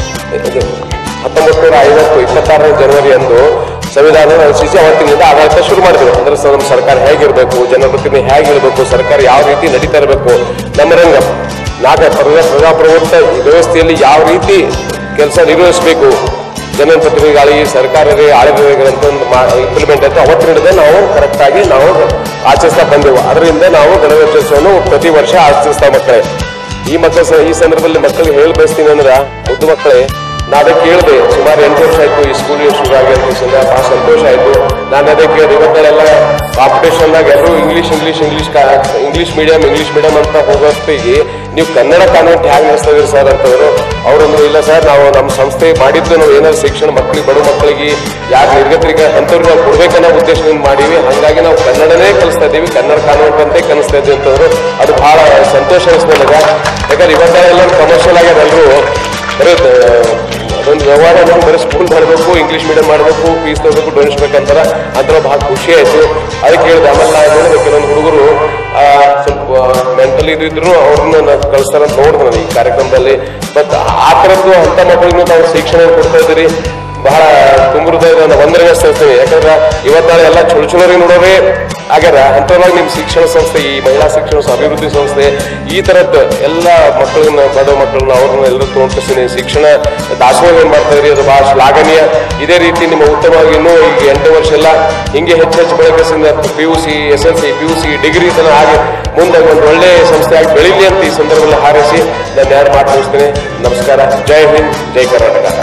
ಹತ್ತೊಂಬತ್ತು ನೂರ ಐವತ್ತು ಇಪ್ಪತ್ತಾರನೇ ಜನವರಿ ಅಂದು ಸಂವಿಧಾನ ರಚಿಸಿ ಅವತ್ತಿನಿಂದ ಆಡಳಿತ ಶುರು ಮಾಡಿದ್ರು ಅಂದ್ರೆ ಸ- ನಮ್ಮ ಸರ್ಕಾರ ಹೇಗಿರಬೇಕು ಜನರ ಪ್ರತಿನಿಧಿ ಹೇಗಿರಬೇಕು ಸರ್ಕಾರ ಯಾವ ರೀತಿ ನಡೀತಾ ಇರಬೇಕು ನಮ್ಮ ರಂಗ ನಾಗ ಪ್ರಜಾ ಪ್ರಜಾಪ್ರಭುತ್ವ ವ್ಯವಸ್ಥೆಯಲ್ಲಿ ಯಾವ ರೀತಿ ಕೆಲಸ ನಿರ್ವಹಿಸಬೇಕು ಜನಪ್ರತಿನಿಧಿಗಳಿಗೆ ಸರ್ಕಾರವೇ ಆಡಳಿತಗಳಂತ ಇಂಪ್ಲಿಮೆಂಟ್ ಆಯ್ತು ಅವತ್ತಿನಿಂದ ನಾವು ಕರೆಕ್ಟ್ ಆಗಿ ನಾವು ಆಚರಿಸ್ತಾ ಬಂದೆವು ಅದರಿಂದ ನಾವು ಗಣರಾಜ್ಯೋತ್ಸವವನ್ನು ಪ್ರತಿ ವರ್ಷ ಆಚರಿಸ್ತಾ ಮಕ್ಕಳೇ ಈ ಮಕ್ಕಳ ಸ- ಈ ಸಂದರ್ಭದಲ್ಲಿ ಮಕ್ಕಳಿಗೆ ಹೇಳಿ ಬಯಸ್ತೀನಿ ಅಂದ್ರೆ ಮುದ್ದು ಮಕ್ಕಳೇ ನಾನು ಅದಕ್ಕೆ ಕೇಳಿದೆ ಸುಮಾರು ಎಂಟು ವರ್ಷ ಆಯ್ತು ಈ ಸ್ಕೂಲ್ ಶುರು ಆಗಿ ಅಂತ ಬಹಳ ಸಂತೋಷ ಆಯ್ತು ನಾನು ಅದಕ್ಕೆ ಕೇಳಿದೆ ಇವತ್ತೆಲ್ಲ ಕಾಂಪಿಟೇಷನ್ದಾಗ ಎಲ್ಲರೂ English English English English medium English medium ಅಂತ ಹೋಗೋತ್ತಿಗೆ ನೀವು ಕನ್ನಡ ಕಾನ್ವೆಂಟ್ ಹೇಗೆ ನಡೆಸ್ತಾ ಇದೀರಿ ಸರ್ ಅಂತಂದ್ರು ಅವರೊಂದು ಇಲ್ಲ ಸರ್ ನಾವು ನಮ್ಮ ಸಂಸ್ಥೆ ಮಾಡಿದ್ದು ನಾವು ಏನಾದ್ರು ಶಿಕ್ಷಣ ಮಕ್ಕಳಿಗೆ ಬಡ ಮಕ್ಕಳಿಗೆ ಯಾರು ನಿರ್ಗತರಿಗೆ ಅಂಥವ್ರಿಗೆ ನಾವು ಕೊಡ್ಬೇಕನ್ನೋ ಉದ್ದೇಶದಿಂದ ಮಾಡೀವಿ ಹಾಗಾಗಿ ನಾವು ಕನ್ನಡನೇ ಕಲಿಸ್ತಾ ಇದ್ದೀವಿ ಕನ್ನಡ ಕಾನ್ವೆಂಟ್ ಅಂತೇ ಕಲಿಸ್ತಾ ಇದ್ದೀವಿ ಅಂತಂದ್ರು ಅದು ಬಹಳ ಸಂತೋಷ ಅನಿಸ್ತು ನನಗೆ ಯಾಕಂದ್ರೆ ಇವತ್ತೆಲ್ಲ ಕಮರ್ಷಿಯಲ್ ಆಗ್ಯಾರ ಎಲ್ಲರೂ ಬರೀ ಅದೊಂದು ವ್ಯವಹಾರ ನೋಡಿ ಬರೀ ಸ್ಕೂಲ್ ಮಾಡಬೇಕು ಇಂಗ್ಲೀಷ್ ಮೀಡಿಯಂ ಮಾಡಬೇಕು ಫೀಸ್ ತಗೋಬೇಕು ಡೊನೇಷನ್ ಬೇಕಂತಾರ ಅಂತ ಬಹಳ ಖುಷಿ ಆಯ್ತು ಅದಕ್ಕೆ ಹೇಳಿದೆ ಆಮೇಲೆ ನಾ ನೋಡಿದೆ ಕೆಲವೊಂದು ಹುಡುಗರು ಆ, ಸ್ವಲ್ಪ ಮೆಂಟಲಿ ಇದ್ರು ಅವ್ರನ್ನ ನಾನು ಕಳಿಸ್ತಾರ ಅಂತ ನೋಡಿದೆ ನಾನು ಈ ಕಾರ್ಯಕ್ರಮದಲ್ಲಿ ಬಟ್ ಆ ಥರದ್ದು ಅಂತ ಮಕ್ಕಳಿಗೂ ತಾವು ಶಿಕ್ಷಣ ಕೊಡ್ತಾ ಇದ್ದೀರಿ ಬಹಳ ತುಂಬ ಹೃದಯದ ವಂದನೆ ಸಲ್ಲಿಸ್ತೀನಿ ಯಾಕಂದ್ರೆ ಇವತ್ತಾಳೆ ಎಲ್ಲ ಚುಳು ಚುಳರಿ ನೋಡೋರೇ ಆಗ್ಯಾರ ಅಂಥವ್ರಾಗ ನಿಮ್ಮ ಶಿಕ್ಷಣ ಸಂಸ್ಥೆ ಈ ಮಹಿಳಾ ಶಿಕ್ಷಣ ಅಭಿವೃದ್ಧಿ ಸಂಸ್ಥೆ ಈ ಥರದ್ದು ಎಲ್ಲ ಮಕ್ಕಳನ್ನ ಬಡ ಮಕ್ಕಳನ್ನ ಅವ್ರನ್ನ ಎಲ್ಲರೂ ತಗೊಂಡ್ಕಿಸ್ತೀನಿ ಶಿಕ್ಷಣ ದಾಸೋಹ ಏನ್ ಮಾಡ್ತಾ ಇದ್ರಿ ಅದು ಬಹಳ ಶ್ಲಾಘನೀಯ ಇದೇ ರೀತಿ ನಿಮ್ಮ ಉತ್ತಮವಾಗಿ ಇನ್ನೂ ಈಗ ಎಂಟು ವರ್ಷ ಎಲ್ಲ ಹಿಂಗೆ ಹೆಚ್ಚು ಹೆಚ್ಚು ಬೆಳಕಿಸಿಂದ P U C S L C P U C degree ತನ ಹಾಗೆ ಮುಂದೆ ಒಂದು ಒಳ್ಳೆ ಸಂಸ್ಥೆಯಾಗಿ ಬೆಳೀಲಿ ಅಂತ ಈ ಸಂದರ್ಭದಲ್ಲಿ ಹಾರೈಸಿ ನಾನು ಯಾರು ಮಾತು ಮುಗಿಸ್ತೀನಿ ನಮಸ್ಕಾರ ಜೈ ಹಿಂದ್ ಜೈ ಕರ್ನಾಟಕ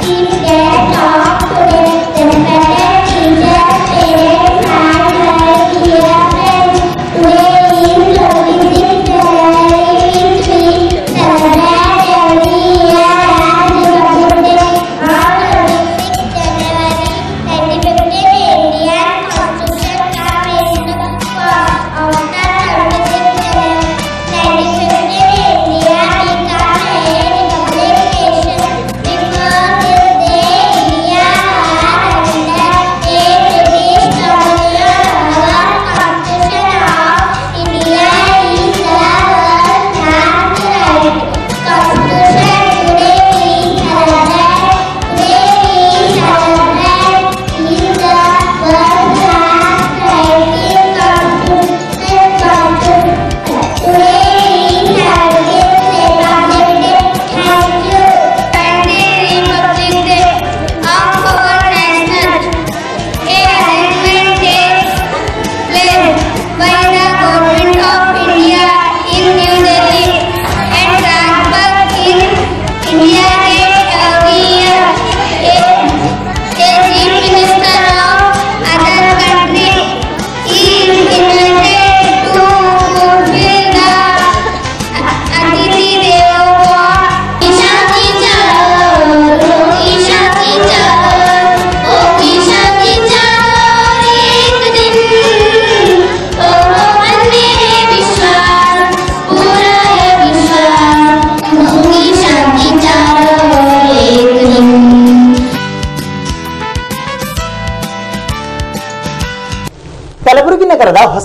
India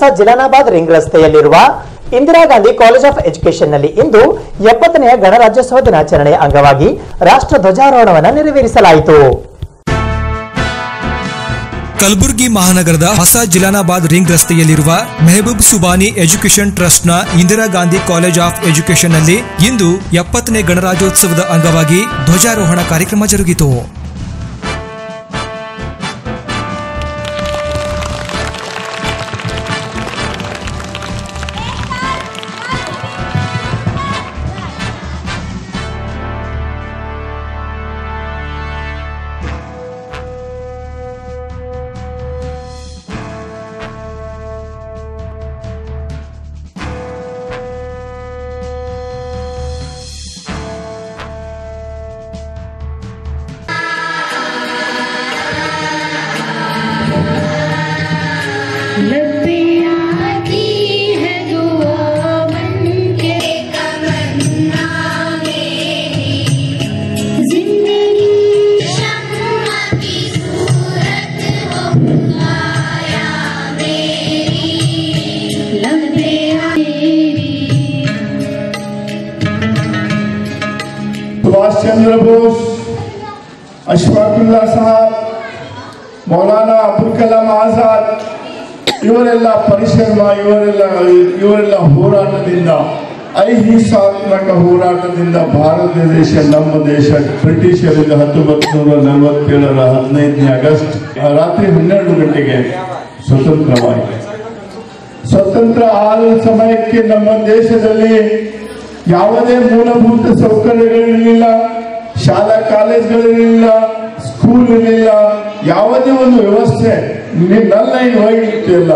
ಜಿಲಾನಾಬಾದ್ ರಿಂಗ್ ರಸ್ತೆಯಲ್ಲಿರುವ Indira Gandhi college of education ನಲ್ಲಿ ಇಂದು ಎಪ್ಪತ್ತನೆಯ ಗಣರಾಜ್ಯೋತ್ಸವ ದಿನಾಚರಣೆಯ ಅಂಗವಾಗಿ ರಾಷ್ಟ್ರ ಧ್ವಜಾರೋಹಣವನ್ನು ನೆರವೇರಿಸಲಾಯಿತು ಕಲಬುರಗಿ ಮಹಾನಗರದ ಹೊಸ ಜಿಲಾನಾಬಾದ್ ರಿಂಗ್ ರಸ್ತೆಯಲ್ಲಿರುವ ಮೆಹಬೂಬ್ ಸುಬಾನಿ ಎಜುಕೇಷನ್ ಟ್ರಸ್ಟ್ನ Indira Gandhi college of education ನಲ್ಲಿ ಇಂದು ಎಪ್ಪತ್ತನೇ ಗಣರಾಜ್ಯೋತ್ಸವದ ಅಂಗವಾಗಿ ಧ್ವಜಾರೋಹಣ ಕಾರ್ಯಕ್ರಮ ಜರುಗಿತು सुभाष चंद्र बोस ಅಶ್ಫಾಕುಲ್ಲಾ ಸಾಹಬ್ ಮೌಲಾನಾ ಅಬುಲ್ ಕಲಾಂ ಆಜಾದ್ ಇವರೆಲ್ಲ ಪರಿಶ್ರಮ ಇವರೆಲ್ಲ ಇವರೆಲ್ಲ ಹೋರಾಟದಿಂದ ಐಹಿಂಸಾತ್ಮಕ ಹೋರಾಟದಿಂದ ಭಾರತ ದೇಶ ನಮ್ಮ ದೇಶ ಬ್ರಿಟಿಷರಿಂದ ಹತ್ತೊಂಬತ್ತು ನೂರ ನಲವತ್ತೇಳರ ಹದಿನೈದನೇ ಆಗಸ್ಟ್ ರಾತ್ರಿ ಹನ್ನೆರಡು ಗಂಟೆಗೆ ಸ್ವತಂತ್ರವಾಯಿತು ಸ್ವತಂತ್ರ ಆದ ಸಮಯಕ್ಕೆ ನಮ್ಮ ದೇಶದಲ್ಲಿ ಯಾವುದೇ ಮೂಲಭೂತ ಸೌಕರ್ಯಗಳಿರಲಿಲ್ಲ ಶಾಲಾ ಕಾಲೇಜ್ಗಳಿರಲಿಲ್ಲ ಸ್ಕೂಲ್ ಇರಲಿಲ್ಲ ಯಾವುದೇ ಒಂದು ವ್ಯವಸ್ಥೆ ನಲ್ಲ ಹೋಗಿರ್ತಿಲ್ಲ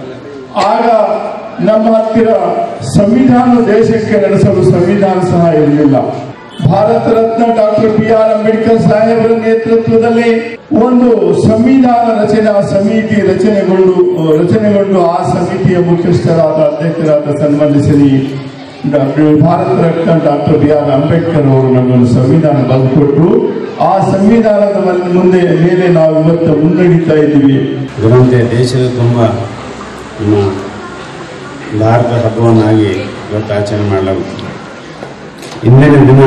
ಆಗ ನಮ್ಮ ಹತ್ತಿರ ಸಂವಿಧಾನ ದೇಶಕ್ಕೆ ನಡೆಸಲು ಸಂವಿಧಾನ ಸಹ ಇರಲಿಲ್ಲ Bharat Ratna doctor B R Ambedkar ಸಾಹೇಬರ ನೇತೃತ್ವದಲ್ಲಿ ಒಂದು ಸಂವಿಧಾನ ರಚನಾ ಸಮಿತಿ ರಚನೆಗೊಂಡು ರಚನೆಗೊಂಡು ಆ ಸಮಿತಿಯ ಮುಖ್ಯಸ್ಥರಾದ ಅಧ್ಯಕ್ಷರಾದ ಸನ್ಮಾನಿಸಿ doctor Bharat Ratna doctor B R Ambedkar ಅವರು ನಮ್ಮನ್ನು ಸಂವಿಧಾನ ಬರೆದುಕೊಟ್ರು ಆ ಸಂವಿಧಾನದ ಮಲ್- ಮುಂದೆ ಮೇಲೆ ನಾವು ಇವತ್ತು ಮುನ್ನಡೀತಾ ಇದ್ದೀವಿ ಇದರಂತೆ ದೇಶದ ತುಂಬ ನಮ್ಮ ಭಾರತ ಹಬ್ಬವನ್ನಾಗಿ ಇವತ್ತು ಆಚರಣೆ ಮಾಡಲಾಗುತ್ತದೆ ಇಂದಿನ ದಿನ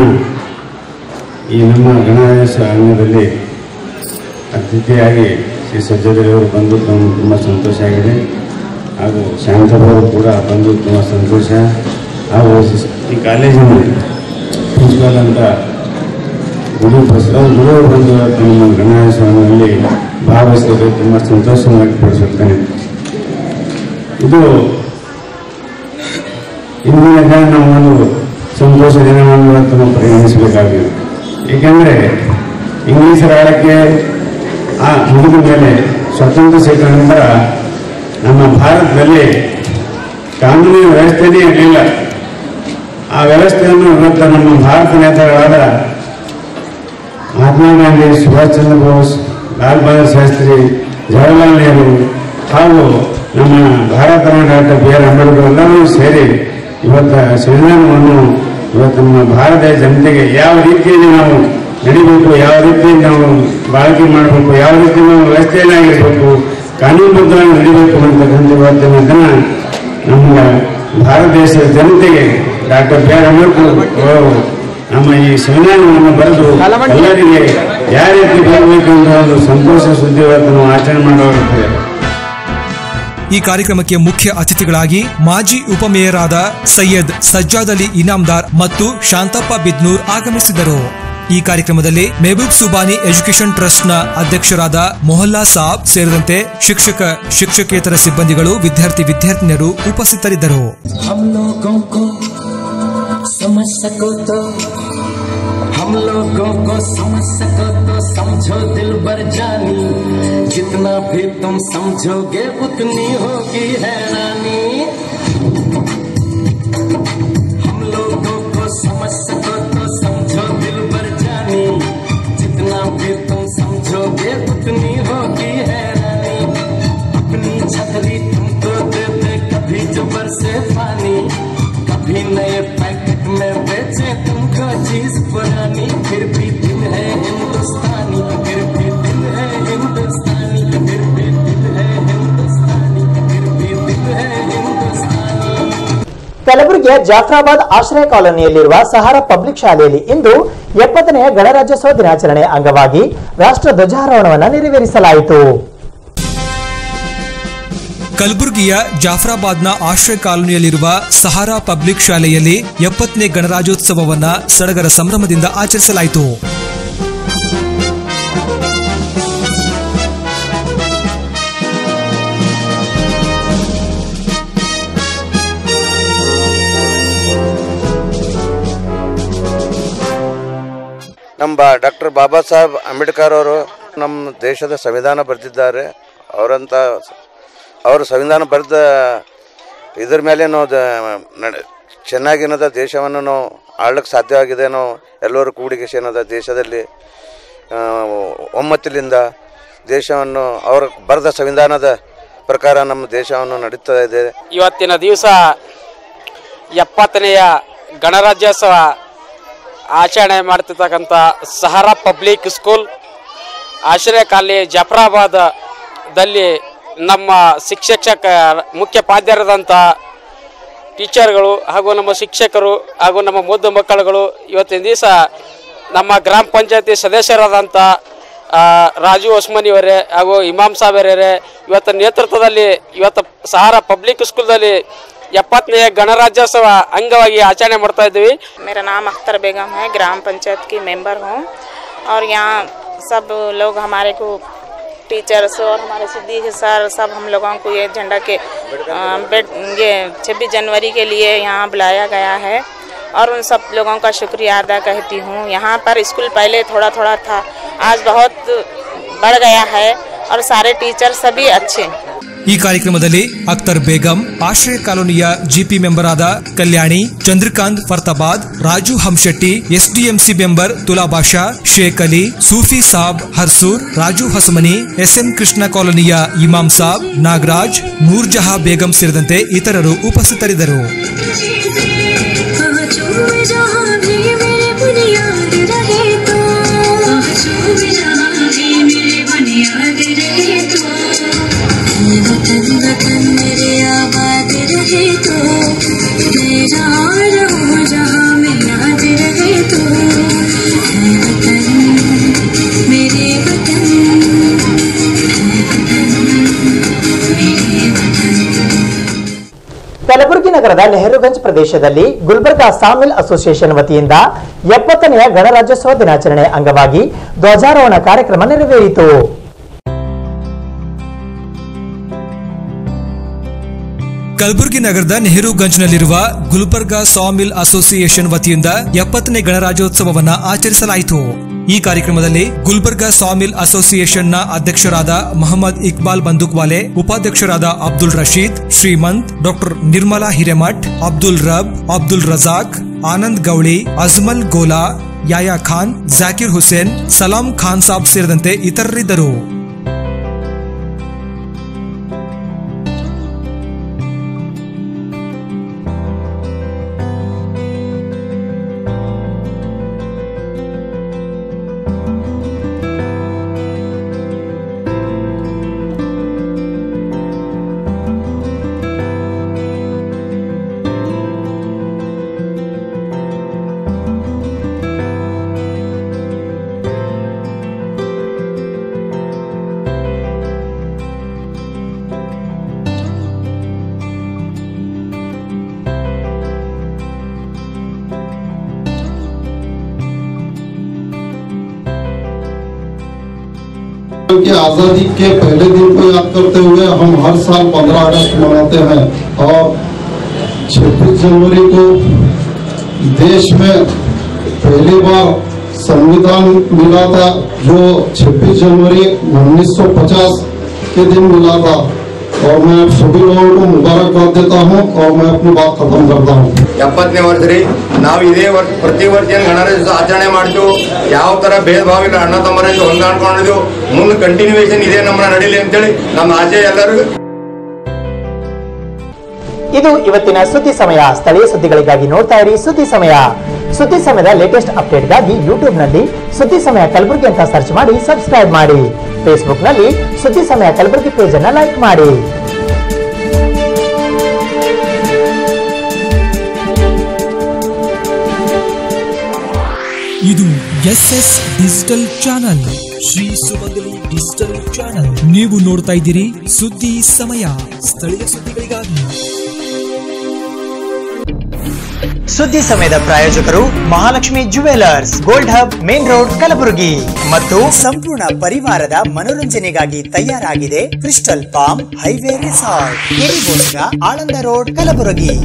ಈ ನಮ್ಮ ಗಣರಾಜ್ಯೋತ್ಸವ ಅಂಗದಲ್ಲಿ ಅತಿಥಿಯಾಗಿ ಶ್ರೀ ಸಜ್ಜದರವರು ಬಂದು ತಮ್ಮ ತುಂಬ ಸಂತೋಷ ಆಗಿದೆ ಹಾಗೂ ಶಾಂತರವರು ಕೂಡ ಬಂದು ತುಂಬ ಸಂತೋಷ ಹಾಗೂ ಈ ಕಾಲೇಜಿನ ಪ್ರಿನ್ಸಿಪಾಲ್ ಅಂತ ಗುರು ಬಸವ ಗುರು ಬಂದು ಇವತ್ತು ನಮ್ಮ ಗಣರಾಜ್ಯೋತ್ಸವದಲ್ಲಿ ಭಾಗವಹಿಸಿದರೆ ತುಂಬ ಸಂತೋಷ ವ್ಯಕ್ತಪಡಿಸುತ್ತೇನೆ ಇದು ಇಂದಿನ ದಿನ ನಾವು ಒಂದು ಸಂತೋಷ ದಿನವನ್ನು ಇವತ್ತು ನಾವು ಪರಿಗಣಿಸಬೇಕಾಗಿದೆ ಏಕೆಂದರೆ ಇಂಗ್ಲಿಷರ ಆಳಕ್ಕೆ ಆ ಮುಗಿದ ಮೇಲೆ ಸ್ವತಂತ್ರ ಸಿಕ್ಕ ನಂತರ ನಮ್ಮ ಭಾರತದಲ್ಲಿ ಕಾನೂನಿನ ವ್ಯವಸ್ಥೆನೇ ಇರಲಿಲ್ಲ ಆ ವ್ಯವಸ್ಥೆಯನ್ನು ಇವತ್ತು ನಮ್ಮ ಭಾರತ ನೇತಾಗಳಾದ ಮಹಾತ್ಮ ಗಾಂಧಿ ಸುಭಾಷ್ ಚಂದ್ರ ಬೋಸ್ ಲಾಲ್ ಬಹದ್ದೂರ್ ಶಾಸ್ತ್ರಿ ಜವಾಹರ್ಲಾಲ್ ನೆಹರು ಹಾಗೂ ನಮ್ಮ Bharat doctor B R Ambedkar ಎಲ್ಲರೂ ಸೇರಿ ಇವತ್ತು ಸಂವಿಧಾನವನ್ನು ಇವತ್ತು ನಮ್ಮ ಭಾರತ ಜನತೆಗೆ ಯಾವ ರೀತಿಯಲ್ಲಿ ನಾವು ನಡಿಬೇಕು ಯಾವ ರೀತಿಯಲ್ಲಿ ನಾವು ಬಾಳ್ಕೆ ಮಾಡಬೇಕು ಯಾವ ರೀತಿ ನಾವು ವ್ಯವಸ್ಥೆಯನ್ನಾಗಿರ್ಬೇಕು ಕಾನೂನುಬದ್ಧವಾಗಿ ನಡಿಬೇಕು ಅಂತಕ್ಕಂಥ ಇವತ್ತಿನ ದಿನ ನಮ್ಮ ಭಾರತ ದೇಶದ ಜನತೆಗೆ ಡಾಕ್ಟರ್ ಬಿ ಆರ್ ಅಂಬೇಡ್ಕರ್ ಅವರು ನಮ್ಮ ಈ ಸಂವಿಧಾನವನ್ನು ಬರೆದು ಎಲ್ಲರಿಗೆ ಯಾವ ರೀತಿ ಬರಬೇಕು ಅಂತ ಒಂದು ಸಂತೋಷ ಸುದ್ದಿ ಇವತ್ತು ನಾವು ಆಚರಣೆ ಮಾಡಲಾಗುತ್ತದೆ ಈ ಕಾರ್ಯಕ್ರಮಕ್ಕೆ ಮುಖ್ಯ ಅತಿಥಿಗಳಾಗಿ ಮಾಜಿ ಉಪಮೇಯರಾದ ಸೈಯದ್ ಸಜ್ಜಾದ್ ಅಲಿ ಇನಾಮ್ದಾರ್ ಮತ್ತು ಶಾಂತಪ್ಪ ಬಿದ್ನೂರ್ ಆಗಮಿಸಿದರು ಈ ಕಾರ್ಯಕ್ರಮದಲ್ಲಿ ಮೆಹಬೂಬ್ ಸುಬಾನಿ ಎಜುಕೇಷನ್ ಟ್ರಸ್ಟ್ನ ಅಧ್ಯಕ್ಷರಾದ ಮೊಹಲ್ಲಾ ಸಾಬ್ ಸೇರಿದಂತೆ ಶಿಕ್ಷಕ ಶಿಕ್ಷಕೇತರ ಸಿಬ್ಬಂದಿಗಳು ವಿದ್ಯಾರ್ಥಿ ವಿದ್ಯಾರ್ಥಿನಿಯರು ಉಪಸ್ಥಿತರಿದ್ದರು हम लोगों को समझ सको तो हम लोगों को समझ सको तो समझो दिल भर जानी जितना भी तुम समझोगे उतनी होगी हैरानी हम लोगों को समझ सको तो समझो दिल भर जानी जितना भी तुम समझोगे उतनी होगी हैरानी अपनी छतरी तुमको दे दे कभी जबर से पानी कभी नए पैकेट में बेचे तुमको चीज पुरानी फिर भी दिल है हिंदुस्तानी फिर भी दिल है हिंदुस्तानी फिर भी दिल है हिंदुस्तानी फिर भी दिल है ಕಲಬುರಗಿಯ ಜಾಫ್ರಾಬಾದ್ ಆಶ್ರಯ ಕಾಲೋನಿಯಲ್ಲಿರುವ ಸಹಾರಾ ಪಬ್ಲಿಕ್ ಶಾಲೆಯಲ್ಲಿ ಇಂದು ಎಪ್ಪತ್ತನೆಯ ಗಣರಾಜ್ಯೋತ್ಸವ ದಿನಾಚರಣೆ ಅಂಗವಾಗಿ ರಾಷ್ಟ್ರ ಧ್ವಜಾರೋಹಣವನ್ನು ನೆರವೇರಿಸಲಾಯಿತು ಕಲಬುರಗಿಯ ಜಾಫ್ರಾಬಾದ್ನ ಆಶ್ರಯ ಕಾಲೋನಿಯಲ್ಲಿರುವ ಸಹಾರಾ ಪಬ್ಲಿಕ್ ಶಾಲೆಯಲ್ಲಿ ಎಪ್ಪತ್ತನೇ ಗಣರಾಜ್ಯೋತ್ಸವವನ್ನ ಸಡಗರ ಸಂಭ್ರಮದಿಂದ ಆಚರಿಸಲಾಯಿತು ನಮ್ಮ ಡಾಕ್ಟರ್ ಬಾಬಾ ಸಾಹೇಬ್ ಅಂಬೇಡ್ಕರ್ ಅವರು ನಮ್ಮ ದೇಶದ ಸಂವಿಧಾನ ಬರೆದಿದ್ದಾರೆ ಅವರಂತ ಅವರು ಸಂವಿಧಾನ ಬರೆದ ಇದ್ರ ಮೇಲೆ ನಾವು ದ- ನಡೆ- ಚೆನ್ನಾಗಿ ಏನದ ದೇಶವನ್ನು ನಾವು ಆಳ್ಲಿಕ್ಕೆ ಸಾಧ್ಯವಾಗಿದೆ ನಾವು ಎಲ್ಲರೂ ಕೂಡಿಗೆ ಏನದ ದೇಶದಲ್ಲಿ ಆ, ಒಮ್ಮತದಿಂದ ದೇಶವನ್ನು ಅವರು ಬರೆದ ಸಂವಿಧಾನದ ಪ್ರಕಾರ ನಮ್ಮ ದೇಶವನ್ನು ನಡೀತಾ ಇದೆ ಇವತ್ತಿನ ದಿವಸ ಎಪ್ಪತ್ತನೆಯ ಗಣರಾಜ್ಯೋತ್ಸವ ಆಚರಣೆ ಮಾಡ್ತಿರ್ತಕ್ಕಂಥ Sahara public school Ashraya colony ಜಫ್ರಾಬಾದಲ್ಲಿ ನಮ್ಮ ಶಿಕ್ಷಕ ಮುಖ್ಯೋಪಾಧ್ಯಾಯರಾದಂಥ ಟೀಚರ್ಗಳು ಹಾಗೂ ನಮ್ಮ ಶಿಕ್ಷಕರು ಹಾಗೂ ನಮ್ಮ ಮುದ್ದು ಮಕ್ಕಳುಗಳು ಇವತ್ತಿನ ದಿವಸ ನಮ್ಮ ಗ್ರಾಮ ಪಂಚಾಯತಿ ಸದಸ್ಯರಾದಂಥ ಆ, ರಾಜು ಒಸ್ಮನಿಯವರೇ ಹಾಗೂ ಇಮಾಮ್ ಸಾಬೇರವರೇ ಇವತ್ತು ನೇತೃತ್ವದಲ್ಲಿ ಇವತ್ತು ಸಹಾರಾ ಪಬ್ಲಿಕ್ ಸ್ಕೂಲ್ದಲ್ಲಿ ಎಪ್ಪತ್ತನೇ ಗಣರಾಜ್ಯೋತ್ಸವ ಅಂಗವಾಗಿ ಆಚರಣೆ ಮಾಡ್ತಾ ಇದ್ದೀವಿ मेरा नाम अख्तर बेगम है ग्राम पंचायत की मेंबर हूँ और यहाँ सब लोग हमारे को टीचर्स और हमारे सिद्दीक सर सब हम लोगों को ये झंडा के अ, बेड- ये छब्बीस जनवरी के लिए यहाँ बुलाया गया है और उन सब लोगों का शुक्रिया अदा करती हूँ यहाँ पर स्कूल पहले थोड़ा थोड़ा था आज बहुत बढ़ गया है और सारे टीचर सभी अच्छे हैं ಈ ಕಾರ್ಯಕ್ರಮದಲ್ಲಿ ಅಖ್ತರ್ ಬೇಗಂ ಆಶ್ರಯ ಕಾಲೋನಿಯ ಜಿಪಿ ಮೆಂಬರ್ ಆದ Kalyani Chandrakant Fartabad Raju Hamshetti SDMC member Tula Basha Sheikh Ali Sufi Sab Harsur Raju Hasamani SM Krishna ಕಾಲೋನಿಯ ಇಮಾಮ್ ಸಾಬ್ ನಾಗರಾಜ್ ನೂರ್ಜಹಾ ಬೇಗಂ ಸೇರಿದಂತೆ ಇತರರು ಉಪಸ್ಥಿತರಿದ್ದರು ಕಲಬುರಗಿ ನಗರದ ನೆಹರುಗಂಜ್ ಪ್ರದೇಶದಲ್ಲಿ ಗುಲ್ಬರ್ಗಾ ಸಾಮಿಲ್ ಅಸೋಸಿಯೇಷನ್ ವತಿಯಿಂದ ಎಪ್ಪತ್ತನೆಯ ಗಣರಾಜ್ಯೋತ್ಸವ ದಿನಾಚರಣೆ ಅಂಗವಾಗಿ ಧ್ವಜಾರೋಹಣ ಕಾರ್ಯಕ್ರಮ ನೆರವೇರಿತು ಕಲಬುರಗಿ ನಗರದ ನೆಹರುಗಂಜ್ನಲ್ಲಿರುವ ಗುಲ್ಬರ್ಗಾ ಸಾಮಿಲ್ ಅಸೋಸಿಯೇಷನ್ ವತಿಯಿಂದ ಎಪ್ಪತ್ತನೇ ಗಣರಾಜ್ಯೋತ್ಸವವನ್ನ ಆಚರಿಸಲಾಯಿತು ಈ ಕಾರ್ಯಕ್ರಮದಲ್ಲಿ ಗುಲ್ಬರ್ಗಾ ಸಾಮಿಲ್ ಅಸೋಸಿಯೇಷನ್ನ ಅಧ್ಯಕ್ಷರಾದ ಮೊಹಮ್ಮದ್ ಇಕ್ಬಾಲ್ ಬಂದೂಕ್ವಾಲೆ ಉಪಾಧ್ಯಕ್ಷರಾದ ಅಬ್ದುಲ್ ರಶೀದ್ ಶ್ರೀಮಂತ್ ಡಾಕ್ಟರ್ ನಿರ್ಮಲಾ ಹಿರೇಮಠ್ ಅಬ್ದುಲ್ ರಬ್ ಅಬ್ದುಲ್ ರಜಾಕ್ ಆನಂದ್ ಗೌಳಿ ಅಜ್ಮಲ್ ಗೋಲಾ ಯಾಯಾ ಖಾನ್ ಜಾಕಿರ್ ಹುಸೇನ್ ಸಲಾಂ ಖಾನ್ ಸಾಬ್ ಸೇರಿದಂತೆ ಇತರರಿದ್ದರು की आजादी के पहले दिन को याद करते हुए हम हर साल 15 अगस्त मनाते हैं और 26 जनवरी को देश में पहली बार संविधान मिला था जो 26 जनवरी 1950 के दिन मिला था और मैं सभी लोगों को मुबारकबाद देता हूं और मैं अपनी बात खत्म करता हूं ಎಪ್ಪತ್ತನೇ ವರ್ಷ ರೀ ನಾವು ಇದೇ ವರ್ಷ ಪ್ರತಿ ವರ್ಷ ಏನು ಗಣರಾಜ್ಯೋತ್ಸವ ಆಚರಣೆ ಮಾಡ್ತೀವಿ ಯಾವ ತರ ಭೇದ ಭಾವ ಇಲ್ಲ ಅಣ್ಣ ತಮ್ಮರಿಂದ ಹೊಂದಾಡ್ಕೊಂಡಿದ್ದೀವಿ ಮುಂದೆ ಕಂಟಿನ್ಯೂಯೇಷನ್ ಇದೇ ನಮ್ಮನ್ನ ನಡೀಲಿ ಅಂತೇಳಿ ನಮ್ಮ ಆಚೆ ಎಲ್ಲರಿಗೂ ಇದು ಇವತ್ತಿನ ಸುದ್ದಿ ಸಮಯ ಸ್ಥಳೀಯ ಸುದ್ದಿಗಳಿಗಾಗಿ ನೋಡ್ತಾ ಇರಿ ಸುದ್ದಿ ಸಮಯ ಸುದ್ದಿ ಸಮಯದ ಲೇಟೆಸ್ಟ್ ಅಪ್ಡೇಟ್ಗಾಗಿ ಯೂಟ್ಯೂಬ್ ನಲ್ಲಿ ಸುದ್ದಿ ಸಮಯ ಕಲಬುರಗಿ ಅಂತ ಸರ್ಚ್ ಮಾಡಿ ಸಬ್ಸ್ಕ್ರೈಬ್ ಮಾಡಿ ಫೇಸ್ಬುಕ್ ನಲ್ಲಿ ಸುದ್ದಿ ಸಮಯ ಕಲಬುರಗಿ ಪೇಜ್ ಅನ್ನ ಲೈಕ್ ಮಾಡಿ S S digital channel Shri Sumangali digital channel ನೀವು ನೋಡ್ತಾ ಇದ್ದೀರಿ ಸುದ್ದಿ ಸಮಯ ಸ್ಥಳೀಯ ಸುದ್ದಿಗಳಿಗಾಗಿ ಸುದ್ದಿ ಸಮಯದ ಪ್ರಾಯೋಜಕರು Mahalakshmi jewellers gold hub main road Kalaburagi ಮತ್ತು ಸಂಪೂರ್ಣ ಪರಿವಾರದ ಮನೋರಂಜನೆಗಾಗಿ ತಯಾರಾಗಿದೆ ಕ್ರಿಸ್ಟಲ್ ಪಾಮ್ ಹೈವೇ ರೆಸಾರ್ಟ್ ಕೆರಿಗೋಸ್ಕರ ಆಳಂದ ರೋಡ್ ಕಲಬುರಗಿ